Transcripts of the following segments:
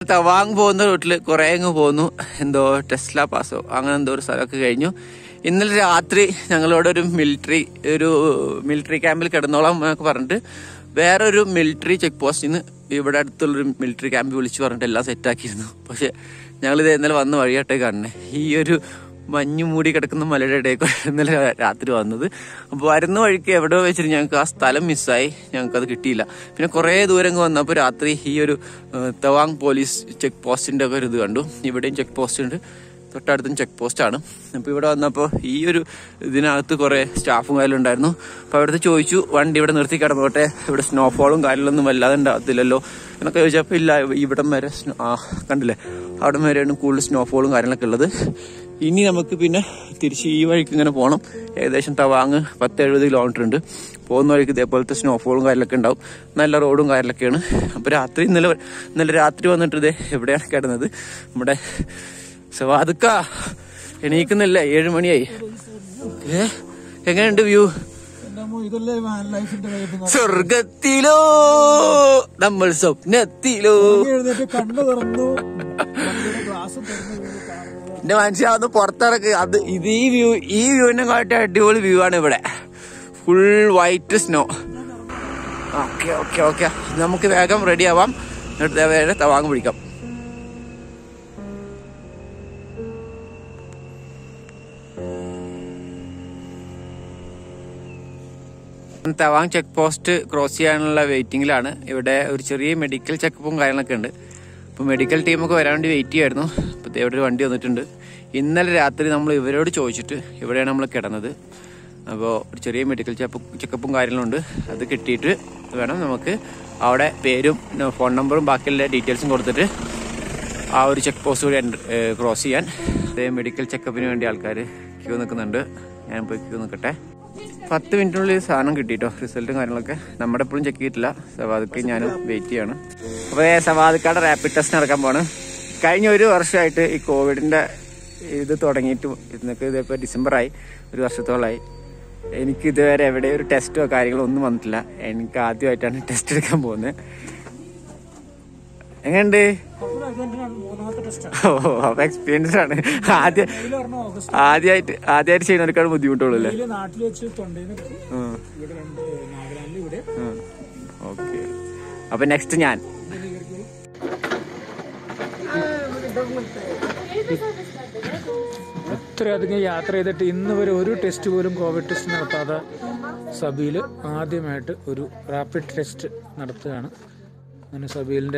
തവാങ് പോകുന്ന റൂട്ടിൽ കുറെ അങ്ങ് പോന്നു എന്തോ ടെസ്ല പാസോ അങ്ങനെ എന്തോ ഒരു സ്ഥലമൊക്കെ കഴിഞ്ഞു ഇന്നലെ രാത്രി ഞങ്ങളോട് ഒരു മിലിറ്ററി ഒരു മിലിറ്ററി ക്യാമ്പിൽ കിടന്നോളാം എന്നൊക്കെ പറഞ്ഞിട്ട് വേറൊരു മിലിറ്ററി ചെക്ക് പോസ്റ്റിൽ നിന്ന് ഇവിടെ അടുത്തുള്ളൊരു മിലിറ്ററി ക്യാമ്പിൽ വിളിച്ച് പറഞ്ഞിട്ട് എല്ലാം സെറ്റാക്കിയിരുന്നു പക്ഷെ ഞങ്ങളിത് ഇന്നലെ വന്ന വഴിയാട്ടേ കാണണേ ഈ ഒരു മഞ്ഞു മൂടി കിടക്കുന്ന മലയുടെ ഇടയിൽ ഇന്നലെ രാത്രി വന്നത് അപ്പോൾ വരുന്ന വഴിക്ക് എവിടെ വെച്ചിട്ട് ഞങ്ങൾക്ക് ആ സ്ഥലം മിസ്സായി ഞങ്ങൾക്ക് അത് കിട്ടിയില്ല പിന്നെ കുറേ ദൂരം അങ്ങ് വന്നപ്പോൾ രാത്രി ഈ ഒരു ഏഹ്, തവാങ് പോലീസ് ചെക്ക് പോസ്റ്റിന്റെ ഒക്കെ ഒരു ഇത് കണ്ടു ഇവിടെയും ചെക്ക് പോസ്റ്റ് ഉണ്ട് തൊട്ടടുത്തും ചെക്ക് പോസ്റ്റ് ആണ് അപ്പോൾ ഇവിടെ വന്നപ്പോൾ ഈ ഒരു ഇതിനകത്ത് കുറേ സ്റ്റാഫും കാര്യം ഉണ്ടായിരുന്നു അപ്പോൾ അവിടുത്തെ ചോദിച്ചു വണ്ടി ഇവിടെ നിർത്തി കിടന്നോട്ടെ ഇവിടെ സ്നോഫോളും കാര്യങ്ങളൊന്നും വല്ലാതെ ഉണ്ടാകത്തില്ലല്ലോ എന്നൊക്കെ ചോദിച്ചപ്പോൾ ഇല്ല ഇവിടം വരെ സ്നോ- ആ കണ്ടില്ലേ അവിടെ വരെയാണ് കൂടുതൽ സ്നോഫോളും കാര്യങ്ങളൊക്കെ ഉള്ളത് ഇനി നമുക്ക് പിന്നെ തിരിച്ച് ഈ വഴിക്ക് ഇങ്ങനെ പോകണം ഏകദേശം തവാങ് പത്ത് എഴുപത് കിലോമീറ്റർ ഉണ്ട് പോകുന്ന വഴിക്ക് ഇതേപോലത്തെ സ്നോഫോളും കാര്യങ്ങളൊക്കെ ഉണ്ടാവും നല്ല റോഡും കാര്യങ്ങളൊക്കെയാണ് അപ്പോൾ രാത്രി ഇന്നലെ ഇന്നലെ രാത്രി വന്നിട്ട് ഇതേ എവിടെയാണ് കിടന്നത് നമ്മുടെ സവാദക്ക എണീക്കുന്നില്ല ഏഴ് മണിയായി ഏ എങ്ങനെയുണ്ട് വ്യൂ ഇതല്ലേ ലൈഫിന്റെ വൈബ് സ്വർഗത്തിലോ നമ്മൾ സ്വപ്നത്തിലോ എഴുന്നേറ്റ് കണ്ണു തുറന്നു ഗ്ലാസ് തുറന്നു വീണ് കാണുന്നത് എന്റെ മനസ്സിലാവുന്ന പുറത്തിറക്ക് അത് ഇത് ഈ വ്യൂ ഈ വ്യൂവിനെ കാട്ടി അടിപൊളി വ്യൂ ആണ് ഇവിടെ full white snow okay okay okay നമുക്ക് വേഗം റെഡി ആവാം എന്നിട്ട് ദേ വേറെ തവാങ് പിടിക്കാം തവാങ് ചെക്ക് പോസ്റ്റ് ക്രോസ് ചെയ്യാനുള്ള വെയിറ്റിംഗിലാണ് ഇവിടെ ഒരു ചെറിയ മെഡിക്കൽ ചെക്കപ്പും കാര്യങ്ങളൊക്കെ ഉണ്ട് അപ്പോൾ മെഡിക്കൽ ടീമൊക്കെ വരാൻ വേണ്ടി വെയിറ്റ് ചെയ്യായിരുന്നു അപ്പോൾ ദേ ഇവിടെ ഒരു വണ്ടി വന്നിട്ടുണ്ട് ഇന്നലെ രാത്രി നമ്മൾ ഇവരോട് ചോദിച്ചിട്ട് ഇവിടെയാണ് നമ്മൾ കിടന്നത് അപ്പോൾ ഒരു ചെറിയ മെഡിക്കൽ ചെക്കപ്പും കാര്യങ്ങളുണ്ട് അത് കിട്ടിയിട്ട് വേണം നമുക്ക് അവിടെ പേരും ഫോൺ നമ്പറും ബാക്കിയുള്ള ഡീറ്റെയിൽസും കൊടുത്തിട്ട് ആ ഒരു ചെക്ക് പോസ്റ്റ് കൂടി ക്രോസ് ചെയ്യാൻ അതേ മെഡിക്കൽ ചെക്കപ്പിന് വേണ്ടി ആൾക്കാർ ക്യൂ നിൽക്കുന്നുണ്ട് ഞാൻ പോയി ക്യൂ നിൽക്കട്ടെ പത്ത് മിനിറ്റിനുള്ളിൽ സാധനം കിട്ടിട്ടോ റിസൾട്ടും കാര്യങ്ങളൊക്കെ നമ്മുടെ എപ്പോഴും ചെക്ക് ചെയ്തിട്ടില്ല സവാദക്ക് ഞാൻ വെയിറ്റ് ചെയ്യാണ് അപ്പോൾ സവാദക്കാടെ റാപ്പിഡ് ടെസ്റ്റ് നടക്കാൻ പോണ് കഴിഞ്ഞ ഒരു വർഷമായിട്ട് ഈ കോവിഡിന്റെ ഇത് തുടങ്ങിയിട്ട് ഇന്നൊക്കെ ഇതിപ്പോൾ ഡിസംബറായി ഒരു വർഷത്തോളമായി എനിക്ക് ഇതുവരെ എവിടെ ഒരു ടെസ്റ്റോ കാര്യങ്ങളോ ഒന്നും വന്നിട്ടില്ല എനിക്ക് ആദ്യമായിട്ടാണ് ടെസ്റ്റ് എടുക്കാൻ പോകുന്നത് എങ്ങനെയുണ്ട് അപ്പോൾ ഇത് തന്നെയാണ് മൂന്നാമത്തെ ടെസ്റ്റ് ഓ അപ്പൊ എക്സ്പീരിയൻസ് ആണ് ആദ്യം വെയിൽ പറഞ്ഞ ഓഗസ്റ്റ് ആദ്യമായിട്ട് ആദ്യമായിട്ട് ചെയ്യുന്നവർക്കാണ് ബുദ്ധിമുട്ടുള്ളൂ അല്ലേ വെയില് നാട്ടിൽ വെച്ച് തൊണ്ടയിൽ ഇവിടെ രണ്ട് നാഗലാൻഡിൽ ഇവിടെ ഓക്കെ അപ്പൊ നെക്സ്റ്റ് ഞാൻ ഇത്രയധികം യാത്ര ചെയ്തിട്ട് ഇന്ന് വരെ ഒരു ടെസ്റ്റ് പോലും കോവിഡ് ടെസ്റ്റ് നടത്താതെ സബീൽ ആദ്യമായിട്ട് ഒരു റാപ്പിഡ് ടെസ്റ്റ് നടത്തുകയാണ് അങ്ങനെ സബീലിന്റെ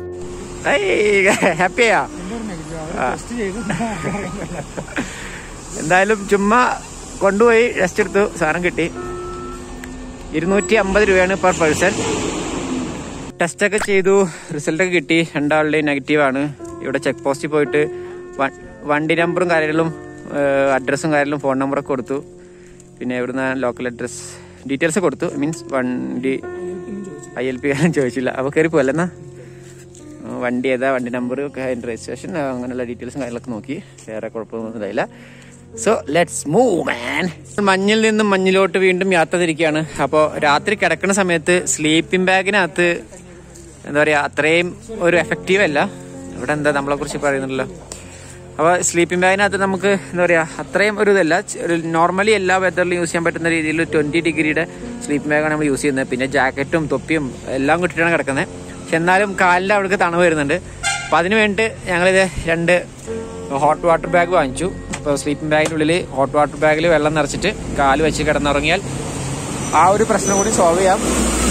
ഹാപ്പിയാ ടെസ്റ്റ് ചെയ്ത് എന്തായാലും ചുമ്മാ കൊണ്ടുപോയി ടെസ്റ്റ് എടുത്തു സാധനം കിട്ടി ഇരുന്നൂറ്റി അമ്പത് രൂപയാണ് പെർ പേഴ്സൺ ടെസ്റ്റ് ഒക്കെ ചെയ്തു റിസൾട്ട് ഒക്കെ കിട്ടി രണ്ടാളുടെയും നെഗറ്റീവ് ആണ് ഇവിടെ ചെക്ക് പോസ്റ്റിൽ പോയിട്ട് വ- വണ്ടി നമ്പറും കാര്യങ്ങളും അഡ്രസ്സും കാര്യങ്ങളും ഫോൺ നമ്പറൊക്കെ കൊടുത്തു പിന്നെ ഇവിടുന്ന് ലോക്കൽ അഡ്രസ് ഡീറ്റെയിൽസ് കൊടുത്തു മീൻസ് വണ്ടി ഐ എൽ പി കാര്യം ചോദിച്ചില്ല അപ്പോൾ കയറി പോയല്ലെന്നാ വണ്ടി ഏതാ വണ്ടി നമ്പർ ഒക്കെ അതിൻ്റെ രജിസ്ട്രേഷൻ അങ്ങനെയുള്ള ഡീറ്റെയിൽസും കാര്യങ്ങളൊക്കെ നോക്കി വേറെ കുഴപ്പമൊന്നും ഉണ്ടായില്ല സോ ലെറ്റ്സ് മൂവ് മാൻ മഞ്ഞിൽ നിന്നും മഞ്ഞിലോട്ട് വീണ്ടും യാത്ര തിരിക്കുകയാണ് അപ്പോൾ രാത്രി കിടക്കുന്ന സമയത്ത് സ്ലീപ്പിംഗ് ബാഗിനകത്ത് എന്താ പറയുക അത്രയും ഒരു എഫക്റ്റീവ് അല്ല ഇവിടെ എന്താ നമ്മളെ കുറിച്ച് പറയുന്നുണ്ടല്ലോ അപ്പോൾ സ്ലീപ്പിംഗ് ബാഗിനകത്ത് നമുക്ക് എന്താ പറയുക അത്രയും ഒരു ഇതല്ല നോർമലി എല്ലാ വെതറിലും യൂസ് ചെയ്യാൻ പറ്റുന്ന രീതിയിൽ ട്വൻറ്റി ഡിഗ്രിയുടെ സ്ലീപ്പിംഗ് ബാഗാണ് നമ്മൾ യൂസ് ചെയ്യുന്നത് പിന്നെ ജാക്കറ്റും തൊപ്പിയും എല്ലാം കിട്ടിയിട്ടാണ് കിടക്കുന്നത് പക്ഷെ എന്നാലും കാലിൻ്റെ അവിടേക്ക് തണുവ് വരുന്നുണ്ട് അപ്പം അതിന് വേണ്ടി ഞങ്ങളിത് രണ്ട് ഹോട്ട് വാട്ടർ ബാഗ് വാങ്ങിച്ചു അപ്പോൾ സ്ലീപ്പിംഗ് ബാഗിൻ്റെ ഉള്ളിൽ ഹോട്ട് വാട്ടർ ബാഗിൽ വെള്ളം നിറച്ചിട്ട് കാല് വെച്ച് കിടന്നുറങ്ങിയാൽ ആ ഒരു പ്രശ്നം കൂടി സോൾവ് ചെയ്യാം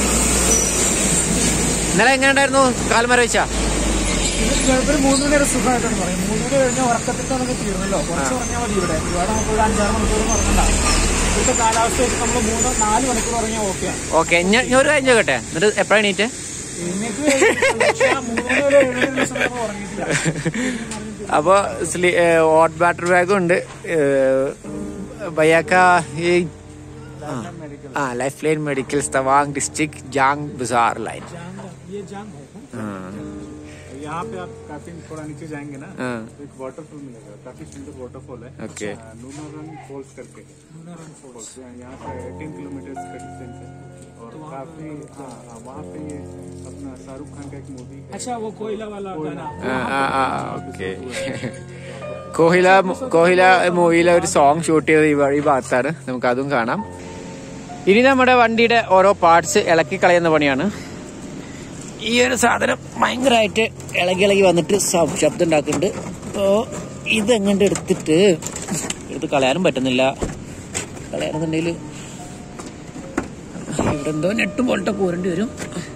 ഇന്നലെ എങ്ങനെ ഉണ്ടായിരുന്നു കാൽമര വെച്ചാ ഒരു മൂന്ന് മണി വരെ സുഖമായിട്ടാണ് പറയും മൂന്ന് മണി കഴിഞ്ഞ ഉറക്കത്തിൽ നമുക്ക് തീർന്നല്ലോ കുറച്ച് ഉറങ്ങിയാൽ മതി ഇവിടെ ഇവിടെ നമുക്ക് ഒരു അഞ്ചാറ് മണിക്കൂർ ഉറങ്ങണ്ട ഇവിടുത്തെ കാലാവസ്ഥ വെച്ച് നമ്മൾ മൂന്ന് നാല് മണിക്കൂർ ഉറങ്ങിയാൽ ഓക്കെയാണ് ഓക്കെ ഞാൻ ഞാൻ ഒരു കാര്യം ചോദിക്കട്ടെ എന്നിട്ട് എപ്പോഴാണ് എണീറ്റ് എനിക്ക് പക്ഷേ ആ മൂന്ന് മണി വരെ ഏഴ് മണി ദിവസം നമ്മൾ ഉറങ്ങിയിട്ടില്ല അപ്പോൾ സ്ലീ ഹോട്ട് വാട്ടർ ബാഗും ഉണ്ട് ഭയ്യാക്ക ഈ ആ life line medical Tawang district Jang ബസാർ ലൈൻ ये जान है यहाँ पे आप काफी थोड़ा नीचे जाएंगे ना तो एक वाटरफॉल मिलेगा काफी सुंदर वाटरफॉल है ओके नूना रन फॉल्स करके नूना रन फॉल्स यहाँ से 18 किलोमीटर का डिस्टेंस है और काफी हाँ हाँ, वहाँ पे ये अपना शाहरुख खान का एक मूवी है अच्छा वो कोयला वाला गाना ആ ആ ഓക്കെ കോഹില കോഹില മൂവിയിലെ ഒരു സോങ് ഷൂട്ട് ചെയ്തത് ഈ വ- ഈ ഭാഗത്താണ് നമുക്ക് അതും കാണാം ഇനി നമ്മുടെ വണ്ടിയുടെ ഓരോ പാർട്സ് ഇളക്കി കളയുന്ന പണിയാണ് ഈ ഒരു സാധനം ഭയങ്കരമായിട്ട് ഇളകി ഇളകി വന്നിട്ട് ശബ്- ശബ്ദം ഉണ്ടാക്കുന്നുണ്ട് അപ്പോൾ ഇതെങ്ങോട്ട് എടുത്തിട്ട് എടുത്ത് കളയാനും പറ്റുന്നില്ല കളയാണെന്നുണ്ടെങ്കിൽ ഇവിടെ എന്തോ നെട്ടും ബോൾട്ടൊക്കെ ഊരേണ്ടി വരും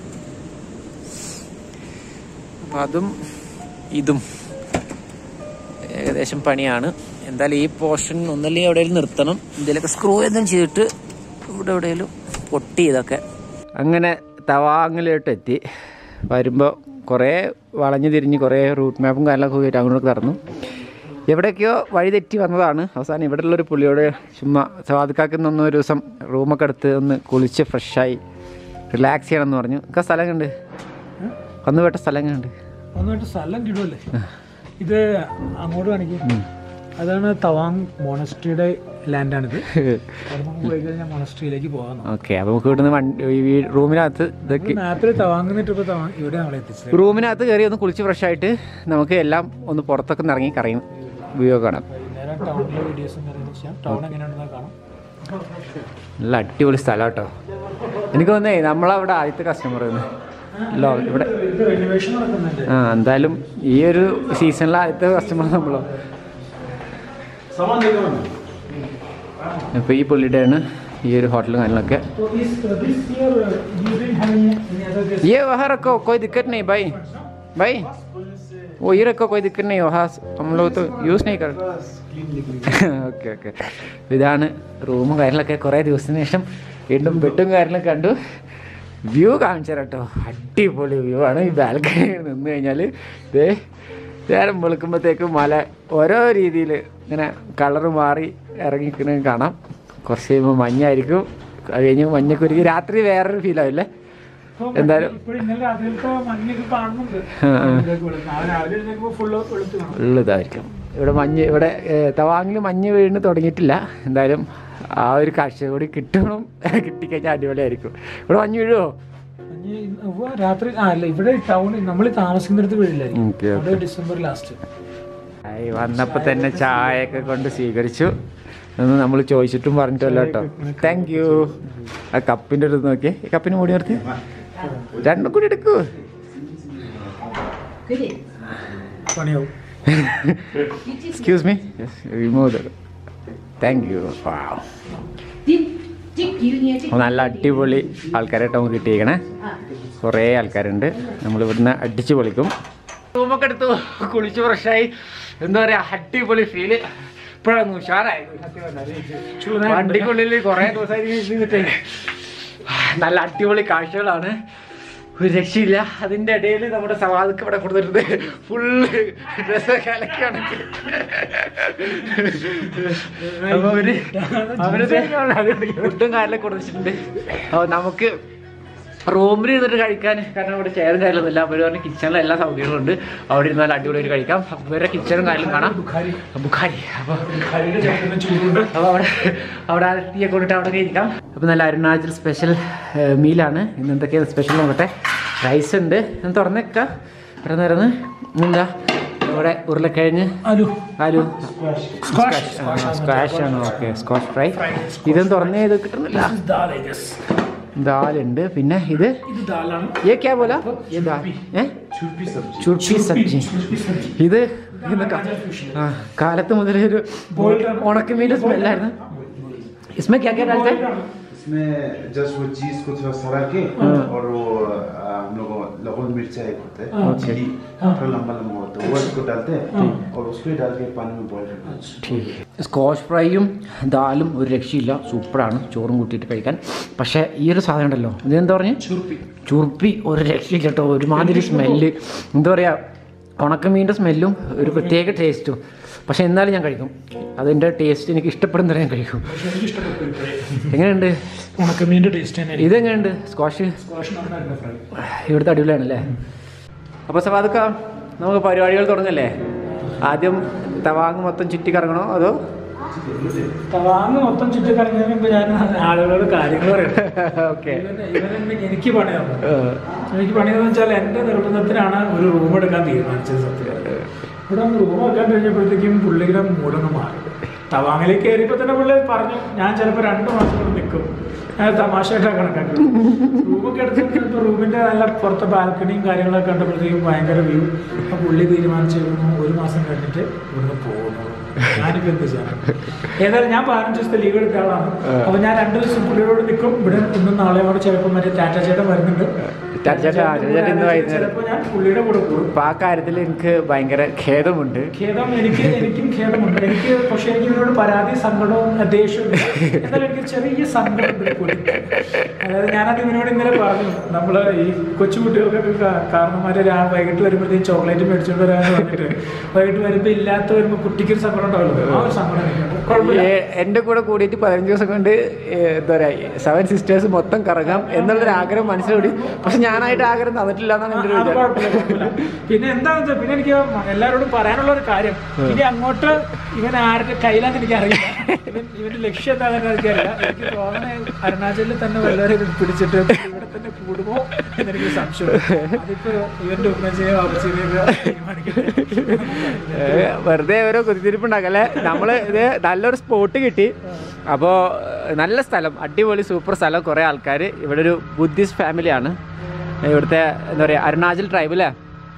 അപ്പം അതും ഇതും ഏകദേശം പണിയാണ് എന്തായാലും ഈ പോർഷൻ ഒന്നല്ലെങ്കിൽ എവിടെയെങ്കിലും നിർത്തണം എന്തെങ്കിലുമൊക്കെ സ്ക്രൂ എന്തെങ്കിലും ചെയ്തിട്ട് ഇവിടെ എവിടെയെങ്കിലും പൊട്ടി ഇതൊക്കെ അങ്ങനെ തവാങ്ങിലോട്ട് എത്തി വരുമ്പോൾ കുറേ വളഞ്ഞു തിരിഞ്ഞ് കുറേ റൂട്ട് മാപ്പും കാര്യങ്ങളൊക്കെ പോയിട്ട് അങ്ങോട്ട് നടന്നു എവിടെയൊക്കെയോ വഴി തെറ്റി വന്നതാണ് അവസാനം ഇവിടെ ഉള്ളൊരു പുള്ളിയോട് ചുമ്മാ സവാദിക്കാക്കുന്ന ഒന്ന് ഒരു ദിവസം റൂമൊക്കെ എടുത്ത് ഒന്ന് കുളിച്ച് ഫ്രഷായി റിലാക്സ് ചെയ്യണമെന്ന് പറഞ്ഞു ഒക്കെ സ്ഥലം കണ്ട് വന്നു പോട്ട സ്ഥലം കണ്ട് ഒന്നായിട്ട് സ്ഥലം കിടുമല്ലേ ഇത് അങ്ങോട്ട് കാണിക്കും അതാണ് തവാങ് മോണസ്ട്രിയുടെ ലാൻഡാണിത് അവിടെ നമുക്ക് പോയി കഴിഞ്ഞാൽ മോണസ്ട്രിയിലേക്ക് പോകാം ഓക്കെ അപ്പോൾ നമുക്ക് ഇവിടുന്ന് വണ്ടി ഈ വീ- റൂമിനകത്ത് ഇതൊക്കെ മാപ്പിൽ തവാങ് എന്നിട്ട് തവാങ് ഇവിടെ നമ്മളെ എത്തിച്ചത് റൂമിനകത്ത് കയറി ഒന്ന് കുളിച്ച് ഫ്രഷ് ആയിട്ട് നമുക്ക് എല്ലാം ഒന്ന് പുറത്തൊക്കെ ഒന്ന് ഇറങ്ങി കറയും വ്യൂ ഒക്കെ കാണാം വൈകുന്നേരം ടൗണിലെ വീഡിയോസും കാര്യങ്ങളും ചെയ്യാം ടൗൺ എങ്ങനെയാണെന്ന് കാണാം നല്ല അടിപൊളി സ്ഥലം കേട്ടോ എനിക്ക് തോന്നേ നമ്മളവിടെ ആദ്യത്തെ കസ്റ്റമർ ലോ ഇവിടെ ഇത് റിനോവേഷൻ നടക്കുന്നുണ്ട് ആ എന്തായാലും ഈ ഒരു സീസണിലെ ആദ്യത്തെ കസ്റ്റമർ നമ്മളോ ഇപ്പോൾ ഈ പുള്ളിയുടെയാണ് ഈ ഒരു ഹോട്ടലും കാര്യങ്ങളൊക്കെ तो इस this year you didn't have any other guest ये वहाँ रखो कोई दिक्कत नहीं भाई भाई वो ये रखो कोई दिक्कत नहीं वहाँ हम लोग तो യൂസ് नहीं कर ഓക്കെ ഓക്കെ ഇതാണ് റൂമും കാര്യങ്ങളൊക്കെ കുറേ ദിവസത്തിന് ശേഷം വീണ്ടും ബെഡും കാര്യങ്ങളൊക്കെ കണ്ടു വ്യൂ കാണിച്ചു തരാം കേട്ടോ അടിപൊളി വ്യൂ ആണ് ഈ ബാൽക്കണിയിൽ നിന്ന് കഴിഞ്ഞാൽ ഇതേ നേരം വെളുക്കുമ്പോഴത്തേക്ക് മല ഓരോ രീതിയിൽ ഇങ്ങനെ കളറ് മാറി ഇറങ്ങിക്കുന്നത് കാണാം കുറച്ച് കഴിയുമ്പോൾ മഞ്ഞായിരിക്കും അത് കഴിഞ്ഞ് മഞ്ഞൊക്കെ ഒരുക്കി രാത്രി വേറൊരു ഫീലാവില്ലേ എന്തായാലും ഇപ്പോൾ ഇന്നലെ രാത്രിയിലത്തെ മഞ്ഞൊക്കെ കാണുന്നുണ്ട് ആ, ആ. ഇതൊക്കെ വെളുത്ത്. നാളെ രാവിലെ എഴുന്നേൽക്കുമ്പോൾ ഫുള്ള് വെളുത്ത് കാണും ഉള്ളതായിരിക്കും ഇവിടെ മഞ്ഞ് ഇവിടെ തവാങ്ങിൽ മഞ്ഞ് വീണ് തുടങ്ങിയിട്ടില്ല എന്തായാലും ആ ഒരു കാഴ്ച കൂടി കിട്ടണം കിട്ടിക്കഴിഞ്ഞാൽ അടിപൊളിയായിരിക്കും ഇവിടെ മഞ്ഞ് വീഴുമോ മഞ്ഞ് ഇന്ന് ഉവ്വ രാത്രി ആ അല്ല ഇവിടെ ടൗണിൽ നമ്മൾ താമസിക്കുന്നിടത്ത് വീഴില്ലായിരിക്കും ഓക്കെ അവിടെ ഡിസംബർ ലാസ്റ്റ് വന്നപ്പോൾ തന്നെ ചായയൊക്കെ കൊണ്ട് സ്വീകരിച്ചു എന്ന് നമ്മൾ ചോദിച്ചിട്ടും പറഞ്ഞിട്ടല്ല കേട്ടോ താങ്ക് യു ആ കപ്പിൻ്റെ അടുത്ത് നോക്കിയേ ഈ കപ്പിന് മൂടി നിർത്തി രണ്ടും കൂടി എടുക്കൂ പണിയാവും excuse me remove thank you wow നല്ല അടിപൊളി ആൾക്കാരായിട്ട് നമുക്ക് കിട്ടിയേക്കണേ കുറേ ആൾക്കാരുണ്ട് നമ്മൾ ഇവിടുന്ന് അടിച്ചു പൊളിക്കും റൂമൊക്കെ എടുത്തു കുളിച്ച് ഫ്രഷായി എന്താ പറയാ അടിപൊളി ഫീല് ഇപ്പോഴാണ് ഉഷാറായി വണ്ടിക്കുള്ളിൽ കുറേ ദിവസമായി ഇരുന്നിട്ടേ നല്ല അടിപൊളി കാഴ്ചകളാണ് ഒരു രക്ഷയില്ല അതിന്റെ ഇടയിൽ നമ്മുടെ സവാദക്ക് ഇവിടെ കൊടുത്തിട്ടുണ്ട് ഫുള്ള് ഡ്രസ്സൊക്കെ അലക്കാണ് അപ്പൊ അവര് അവര് ഫുഡും കാര്യങ്ങളൊക്കെ കൊടുത്തിട്ടുണ്ട് അപ്പൊ നമുക്ക് റൂമിൽ ഇരുന്നിട്ട് കഴിക്കാൻ കാരണം ഇവിടെ ചെയറും കാര്യമൊന്നുമില്ല അവർ പറഞ്ഞ കിച്ചണിൽ എല്ലാ സൗകര്യങ്ങളും ഉണ്ട് അവിടെ ഇരുന്നാൽ അടിപൊളിയായിട്ട് കഴിക്കാം അപ്പൊ ഇവരുടെ കിച്ചണും കാര്യങ്ങളും കാണാം ബുഖാരി അപ്പൊ അപ്പോൾ അവിടെ അവിടെ ആ ടീ ഒക്കെ കൊണ്ടിട്ട് അവിടെ ഇരിക്കാം അപ്പോൾ നല്ല അരുണാചൽ സ്പെഷ്യൽ മീലാണ് ഇന്ന് എന്തൊക്കെയാണ് സ്പെഷ്യൽ നോക്കട്ടെ റൈസ് ഉണ്ട് ഞാൻ തുറന്നേക്കാം ഇവിടെ നിറന്ന് എന്താ ഇവിടെ ഉരുളക്കിഴങ്ങ് ആലു ആലു സ്ക്വാഷ് ആണ് ഓക്കെ സ്ക്വാഷ് ഫ്രൈ ഇതും തുറന്നേ ഇത് കിട്ടുന്നില്ല ദാൽ I guess. ദാലുണ്ട് പിന്നെ ഇത് ഇത് ദാലാണ് ये क्या बोला ये दाल ഏ ചുർപ്പി സബ്ജി ഇത് ഇന്ന് കാ- ആ, കാലത്ത് മുതൽ ഒരു ഉണക്കമീൻ്റെ സ്മെല്ലായിരുന്നു इसमें क्या क्या डालते हैं इसमें जस्ट वो चीज को थोड़ा सरा के और वो आ, हम लोग को लहसुन मिर्चा एक होता है चिली थोड़ा लंबा लंबा होता है वो इसको डालते हैं और उसको ही डाल के पानी में बॉईल करते हैं സ്കോച്ച് ഫ്രൈയും ദാലും ഒരു രക്ഷയില്ല സൂപ്പറാണ് ചോറും കൂട്ടിയിട്ട് കഴിക്കാൻ പക്ഷേ ഈ ഒരു സാധനം ഉണ്ടല്ലോ ഇതെന്താ പറഞ്ഞു ചുരുപ്പി ചുരുപ്പി ഒരു രക്ഷയില്ല കേട്ടോ ഒരുമാതിരി സ്മെല്ല് എന്താ പറയുക ഉണക്കമീൻ്റെ സ്മെല്ലും ഒരു പ്രത്യേക ടേസ്റ്റും പക്ഷേ എന്നാലും ഞാൻ കഴിക്കും അതിൻ്റെ ടേസ്റ്റ് എനിക്ക് ഇഷ്ടപ്പെടുന്ന ഞാൻ കഴിക്കും എങ്ങനെയുണ്ട് ഉണക്കമീൻ്റെ ടേസ്റ്റ് തന്നെ ഇതെങ്ങനെയുണ്ട് സ്ക്വാഷ് ഇവിടുത്തെ അടിപൊളിയാണല്ലേ അപ്പോൾ സവാദക്ക നമുക്ക് പരിപാടികൾ തുടങ്ങല്ലേ ആദ്യം തവാങ് മൊത്തം ചുറ്റി കറങ്ങണോ അതോ തവാങ് മൊത്തം ചുറ്റിക്കറങ്ങിയതിന് മുമ്പ് ഞാൻ ആളുകളോട് കാര്യങ്ങൾ പറയട്ടെ ഓക്കെ ഇവന് ഇവനെന്നെ എനിക്ക് പണി തന്നു എനിക്ക് പണി തന്നു വെച്ചാൽ എൻ്റെ നിർബന്ധത്തിനാണ് ഒരു റൂം എടുക്കാൻ തീരുമാനിച്ചത് സത്യം ഇവിടെ റൂം വെക്കാൻ കഴിഞ്ഞപ്പോഴത്തേക്കും പുള്ളിയുടെ മൂടങ്ങ് മാറി തവാങ്ങിലേക്ക് കയറിയപ്പോൾ തന്നെ പുള്ളി പറഞ്ഞു ഞാൻ ചിലപ്പോൾ രണ്ട് മാസം കൂടെ നിൽക്കും ഞാൻ തമാശയായിട്ടാണ് കണക്കാക്കി റൂമൊക്കെ എടുത്തിട്ട് ഇപ്പോൾ റൂമിൻ്റെ നല്ല പുറത്തെ ബാൽക്കണിയും കാര്യങ്ങളൊക്കെ കണ്ടപ്പോഴത്തേക്കും ഭയങ്കര വ്യൂ അപ്പോൾ പുള്ളി തീരുമാനിച്ചിരുന്നു ഒരു മാസം കഴിഞ്ഞിട്ട് ഇവിടുന്ന് പോകുന്നു ഞാനിപ്പോൾ എന്ത് ചെയ്യണം ഏതായാലും ഞാൻ പതിനഞ്ച് ദിവസത്തെ ലീവ് എടുത്ത ആളാണ് അപ്പോൾ ഞാൻ രണ്ട് ദിവസം പുള്ളിയോട് നിൽക്കും ഇവിടെ ഇന്നും നാളെയും കൂടെ ചിലപ്പോൾ മറ്റേ ടാറ്റ ചേട്ടൻ വരുന്നുണ്ട് ടാറ്റ ചേട്ടൻ, ആ, ടാറ്റ ചേട്ടൻ ഇന്ന് വൈകുന്നേരം. ചിലപ്പോൾ ഞാൻ പുള്ളിയുടെ കൂടെ കൂടും അപ്പൊ ആ കാര്യത്തിൽ എനിക്ക് ഭയങ്കര ഖേദമുണ്ട് ഖേദം എനിക്ക് എനിക്കും ഖേദമുണ്ട് എനിക്ക് പക്ഷേ എനിക്ക് ഇവരോട് പരാതി സങ്കടവും ദേഷ്യവും ഇല്ല. എന്നാൽ എനിക്ക് ചെറിയ സങ്കടം ഉണ്ട് കൂടി അതായത് ഞാനത് ഇവനോട് ഇന്നലെ പറഞ്ഞു നമ്മൾ ഈ കൊച്ചുകുട്ടികൾക്കൊക്കെ കാ- കാരണന്മാര് രാ വൈകിട്ട് വരുമ്പോഴത്തേക്കും ചോക്ലേറ്റ് മേടിച്ചോണ്ട് വരാന്ന് പറഞ്ഞിട്ട് വൈകിട്ട് വരുമ്പോൾ ഇല്ലാത്ത വരുമ്പോൾ കുട്ടിക്കൊരു സങ്കടം ഉണ്ടാവല്ലോ ആ ഒരു സങ്കടം എനിക്കുണ്ട് കുഴപ്പമില്ല ഏ, എന്റെ കൂടെ കൂടിയിട്ട് പതിനഞ്ച് ദിവസം കൊണ്ട് ഏ, എന്താ പറയാ സെവൻ സിസ്റ്റേഴ്സ് മൊത്തം കറങ്ങാം എന്നുള്ളൊരു ആഗ്രഹം മനസ്സിലോടി പക്ഷെ ഞാനായിട്ട് ആഗ്രഹം തന്നിട്ടില്ല എന്നാണ് എന്റെ ഒരു അത് വിചാരം കുഴപ്പമില്ല, കുഴപ്പമില്ല. പിന്നെ എന്താണെന്ന് വെച്ചാൽ പിന്നെ എനിക്ക് എല്ലാവരോടും പറയാനുള്ള ഒരു കാര്യം ഇനി അങ്ങോട്ട് ഇവൻ ആരുടെ കയ്യിലാന്ന് എനിക്ക് അറിയില്ല ഇവൻ ഇവന്റെ ലക്ഷ്യം എന്താണെന്ന് എനിക്കറിയില്ല എനിക്ക് തോന്നുന്നത് അരുണാചലിൽ തന്നെ വല്ലവരും പിടിച്ചിട്ട് ഇവിടെ തന്നെ കൂടുമോ എന്നെനിക്ക് സംശയം അതിപ്പോ ഇവന്റെ ഉമ്മച്ചയെ വാപ്പച്ചിനെയൊക്കെ തീരുമാനിക്കട്ടെ ഏ, വെറുതെ ഓരോ കുത്തിരിപ്പുണ്ടാക്കല്ലേ നമ്മള് ഇത് നല്ലൊരു സ്പോട്ട് കിട്ടി അപ്പോൾ നല്ല സ്ഥലം അടിപൊളി സൂപ്പർ സ്ഥലം കുറേ ആൾക്കാർ ഇവിടെ ഒരു ബുദ്ധിസ്റ്റ് ഫാമിലിയാണ് ഇവിടുത്തെ എന്താ പറയുക അരുണാചൽ ട്രൈബ് അല്ലേ